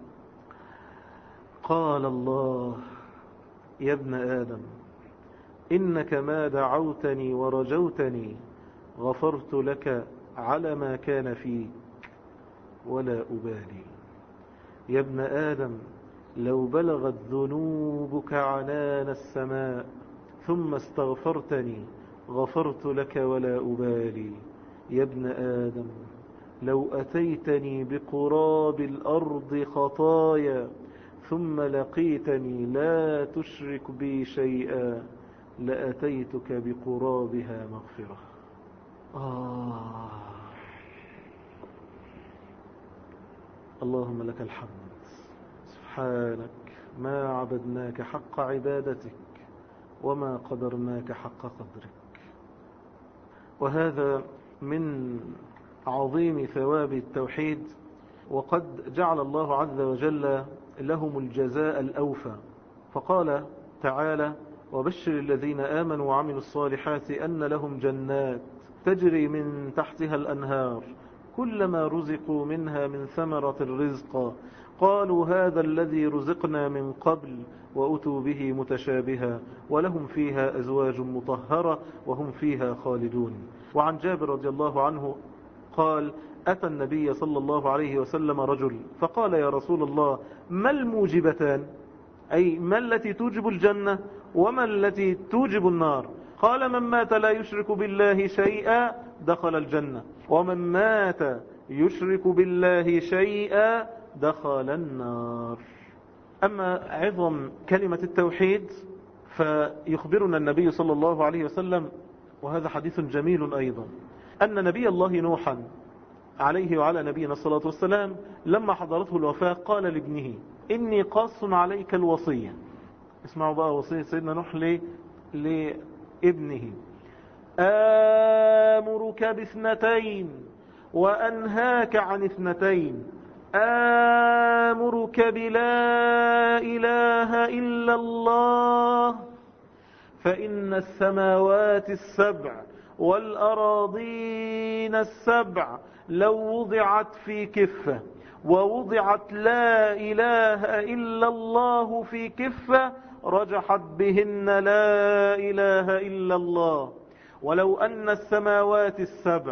قال الله يا ابن آدم إنك ما دعوتني ورجوتني غفرت لك على ما كان فيك ولا أبالي يا ابن آدم لو بلغت ذنوبك عنان السماء ثم استغفرتني غفرت لك ولا أبالي يا ابن آدم لو أتيتني بقراب الأرض خطايا ثم لقيتني لا تشرك بي شيئا لأتيتك بقرابها مغفرة آه اللهم لك الحمد سبحانك ما عبدناك حق عبادتك وما قدرناك حق قدرك وهذا من عظيم ثواب التوحيد وقد جعل الله عز وجل لهم الجزاء الأوفى فقال تعالى وبشر الذين آمنوا وعملوا الصالحات أن لهم جنات تجري من تحتها الأنهار كلما رزقوا منها من ثمرة الرزق قالوا هذا الذي رزقنا من قبل وأتوا به متشابها ولهم فيها أزواج مطهرة وهم فيها خالدون وعن جابر رضي الله عنه قال أتى النبي صلى الله عليه وسلم رجل فقال يا رسول الله ما الموجبتان أي ما التي توجب الجنة وما التي توجب النار قال من مات لا يشرك بالله شيئا دخل الجنة ومن مات يشرك بالله شيئا دخل النار أما عظم كلمة التوحيد فيخبرنا النبي صلى الله عليه وسلم وهذا حديث جميل أيضا أن نبي الله نوحا عليه وعلى نبينا الصلاة والسلام لما حضرته الوفاة قال لابنه إني قاص عليك الوصية اسمعوا بقى وصية سيدنا نوح لابنه آمرك باثنتين وأنهاك عن اثنتين آمرك بلا إله إلا الله فإن السماوات السبع والأراضين السبع لو وضعت في كفة ووضعت لا إله إلا الله في كفة رجحت بهن لا إله إلا الله ولو أن السماوات السبع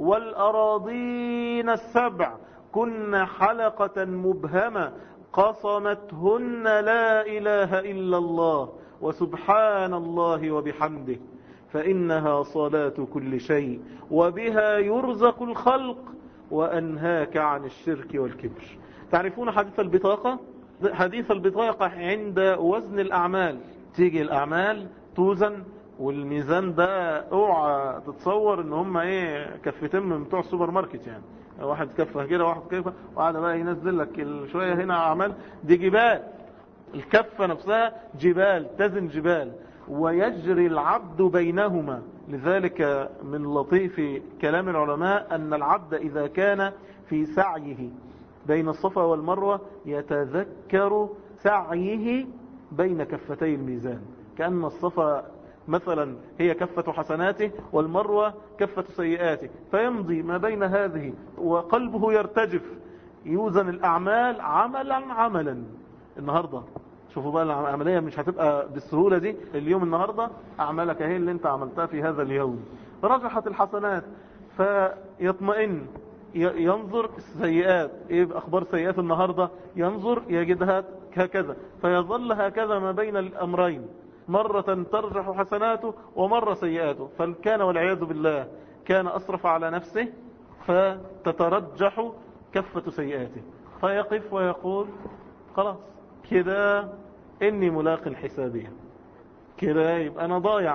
والأراضين السبع كن حلقة مبهمة قصمتهن لا إله إلا الله وسبحان الله وبحمده فإنها صلاة كل شيء وبها يرزق الخلق وأنهاك عن الشرك والكبر تعرفون حديث البطاقة حديث البطاقة عند وزن الأعمال تيجي الأعمال توزن والميزان ده اوعى تتصور ان هم ايه كفتين من بتوع السوبر ماركت يعني واحد كفه كده واحد كفه وقعد بقى ينزل لك شويه هنا اعمال دي جبال الكفه نفسها جبال تزن جبال ويجري العبد بينهما لذلك من لطيف كلام العلماء أن العبد إذا كان في سعيه بين الصفا والمروة يتذكر سعيه بين كفتي الميزان كأن الصفا مثلا هي كفة حسناته والمروة كفة سيئاته فيمضي ما بين هذه وقلبه يرتجف يوزن الأعمال عملا عملا النهاردة شوفوا بقى العملية مش هتبقى بالسهولة دي اليوم النهاردة أعمالك هي اللي انت عملتها في هذا اليوم رجحت الحسنات فيطمئن ينظر السيئات ايه اخبار سيئات النهاردة ينظر يجدها هكذا فيظل هكذا ما بين الامرين مرة ترجح حسناته ومرة سيئاته فكان والعياذ بالله كان أصرف على نفسه فتترجح كفة سيئاته فيقف ويقول خلاص كده إني ملاق حسابيا كده يبقى أنا ضايع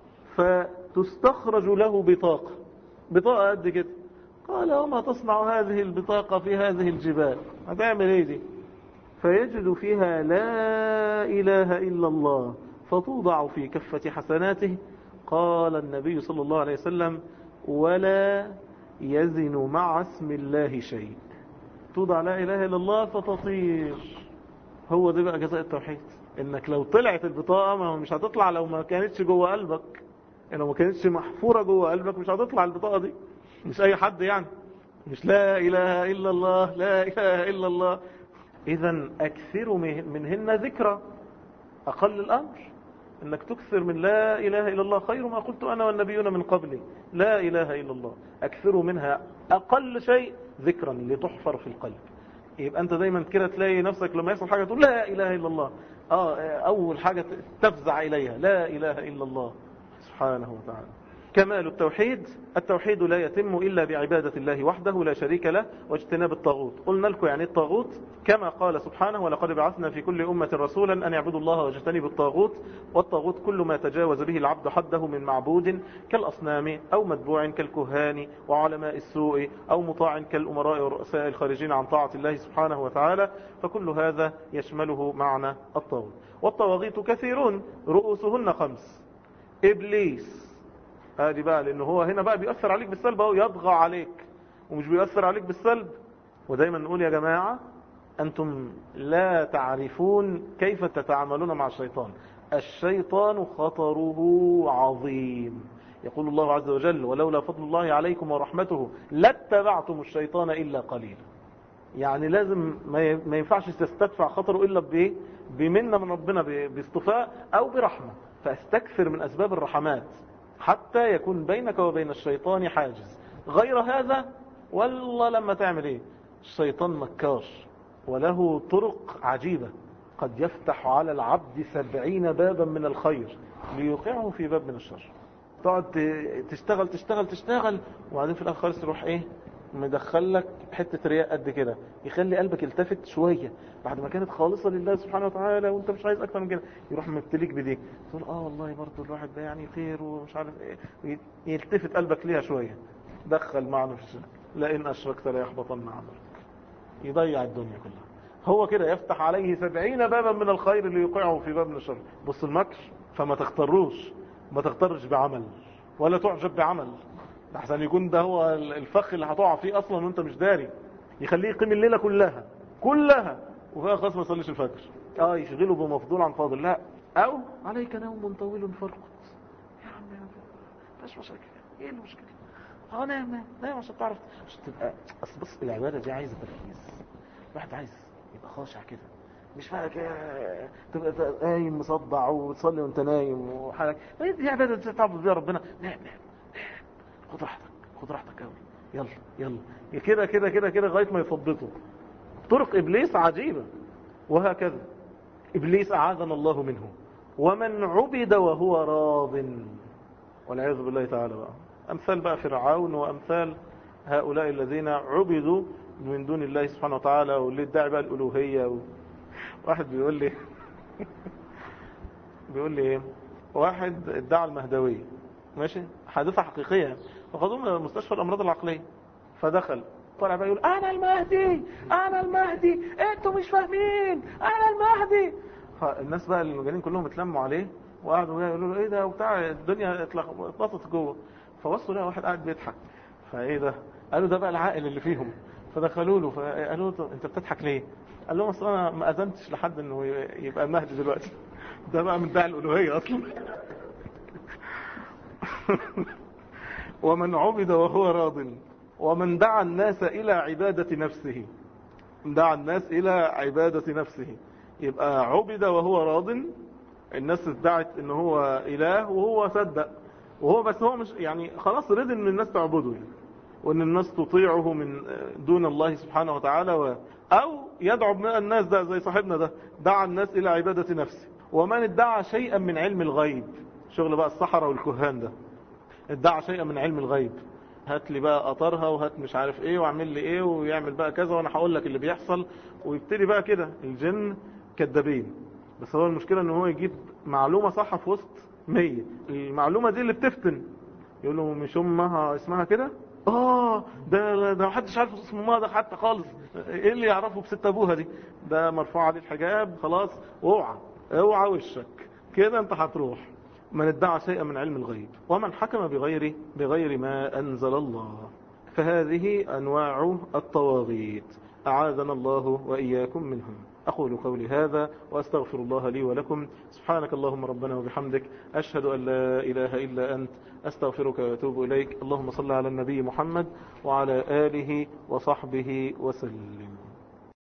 فتستخرج له بطاقة بطاقة قد كده قال وما تصنع هذه البطاقة في هذه الجبال هتعمل ايه دي فيجد فيها لا إله إلا الله فتوضع في كفة حسناته قال النبي صلى الله عليه وسلم ولا يزن مع اسم الله شيء توضع لا إله إلا الله فتطير هو ده بقى جزاء التوحيد انك لو طلعت البطاقة ما مش هتطلع لو ما كانتش جوه قلبك لو ما كانتش محفورة جوه قلبك مش هتطلع البطاقة دي مش اي حد يعني مش لا اله الا الله لا اله الا الله اذا اكثروا منهن ذكرى اقل الامر انك تكثر من لا اله الا الله خير ما قلت انا والنبيون من قبلي لا اله الا الله اكثروا منها اقل شيء ذكرا لتحفر في القلب يبقى انت دايما كده تلاقي نفسك لما يحصل حاجة تقول لا اله الا الله اه اول حاجة تفزع اليها لا اله الا الله سبحانه وتعالى كمال التوحيد التوحيد لا يتم إلا بعبادة الله وحده لا شريك له واجتناب الطاغوت قلنا لكم يعني الطاغوت كما قال سبحانه ولقد بعثنا في كل أمة رسولا أن يعبدوا الله واجتنبوا الطاغوت والطاغوت كل ما تجاوز به العبد حده من معبود كالأصنام أو متبوع كالكهان وعلماء السوء أو مطاع كالأمراء والرؤساء الخارجين عن طاعة الله سبحانه وتعالى فكل هذا يشمله معنى الطاغوت والطواغيت كثيرون رؤوسهن خمس إبليس هذه بقى لأنه هو هنا بقى بيأثر عليك بالسلب أو يضغى عليك ومش بيأثر عليك بالسلب ودايما نقول يا جماعة أنتم لا تعرفون كيف تتعاملون مع الشيطان الشيطان خطره عظيم يقول الله عز وجل ولولا فضل الله عليكم ورحمته لاتبعتم الشيطان إلا قليلا يعني لازم ما ينفعش تستدفع خطره إلا بإيه بمنة من ربنا باصطفاء أو برحمة فاستكثر من أسباب الرحمات حتى يكون بينك وبين الشيطان حاجز غير هذا والله لما تعمل ايه الشيطان مكار وله طرق عجيبة قد يفتح على العبد سبعين بابا من الخير ليوقعه في باب من الشر تقعد تشتغل تشتغل تشتغل وبعدين في الاخر خالص تروح ايه مدخل لك حتة رياء قد كده يخلي قلبك يلتفت شوية بعد ما كانت خالصة لله سبحانه وتعالى وانت مش عايز اكتر من كده يروح مبتليك بديك تقول اه والله برضه الواحد ده يعني خير ومش عارف ايه يلتفت قلبك ليها شوية دخل معنا في الشرك لئن اشركت لا يحبطن عملك يضيع الدنيا كلها هو كده يفتح عليه سبعين بابا من الخير ليوقعه في باب من الشر بص المكر فما تختاروش ما تختارش بعمل ولا تعجب بعمل احسن يكون ده هو الفخ اللي هتقع فيه اصلا وانت مش داري يخليه يقيم الليله كلها كلها وفيها خلاص ما يصليش الفجر اه يشغله بمفضول عن فاضل لا او عليك نوم طويل فرقط يا عم مش مشاكل ايه المشكله اه نام نام نام عشان تعرف عشان تبقى اصل بص العباده دي عايزه تركيز الواحد عايز يبقى خاشع كده مش بقى كده تبقى قايم مصدع وتصلي وانت نايم وحالك دي عباده تعبد بيها ربنا نام نام نام خد راحتك خد راحتك قوي يلا يلا كده كده كده كده لغايه ما يثبطوا طرق ابليس عجيبه وهكذا ابليس اعاذنا الله منه ومن عبد وهو راض والعياذ بالله تعالى بقى امثال بقى فرعون وامثال هؤلاء الذين عبدوا من دون الله سبحانه وتعالى واللي ادعي بقى الالوهيه و... واحد بيقول لي بيقول لي ايه واحد ادعى المهدويه ماشي حادثه حقيقيه فخدوه من مستشفى الامراض العقليه فدخل طلع بقى يقول انا المهدي انا المهدي انتوا مش فاهمين انا المهدي فالناس بقى المجانين كلهم اتلموا عليه وقعدوا يقولوا له ايه ده وبتاع الدنيا اتلخبطت جوه فبصوا لقى واحد قاعد بيضحك فايه ده قالوا ده بقى العاقل اللي فيهم فدخلوا له فقالوا له انت بتضحك ليه قال لهم اصل انا ما اذنتش لحد انه يبقى مهدي دلوقتي ده بقى من داعي الالوهيه اصلا ومن عبد وهو راض ومن دعا الناس الى عباده نفسه دعا الناس الى عباده نفسه يبقى عبد وهو راض الناس ادعت ان هو اله وهو صدق وهو بس هو مش يعني خلاص رضي ان الناس تعبده يعني وان الناس تطيعه من دون الله سبحانه وتعالى و او يدعو الناس ده زي صاحبنا ده دعا الناس الى عبادة نفسه ومن ادعى شيئا من علم الغيب شغل بقى الصحراء والكهان ده ادعى شيئا من علم الغيب هات لي بقى قطرها وهات مش عارف ايه واعمل لي ايه ويعمل بقى كذا وانا هقول لك اللي بيحصل ويبتدي بقى كده الجن كذابين بس هو المشكلة ان هو يجيب معلومة صح في وسط مية المعلومة دي اللي بتفتن يقول له مش امها اسمها كده اه ده ده محدش عارف اسم امها ده حتى خالص ايه اللي يعرفه بست ابوها دي ده مرفوع عليه الحجاب خلاص اوعى اوعى وشك كده انت هتروح من ادعى شيئا من علم الغيب ومن حكم بغير بغير ما انزل الله فهذه انواع الطواغيت اعاذنا الله واياكم منهم أقول قولي هذا وأستغفر الله لي ولكم سبحانك اللهم ربنا وبحمدك أشهد أن لا إله إلا أنت أستغفرك وأتوب إليك اللهم صل على النبي محمد وعلى آله وصحبه وسلم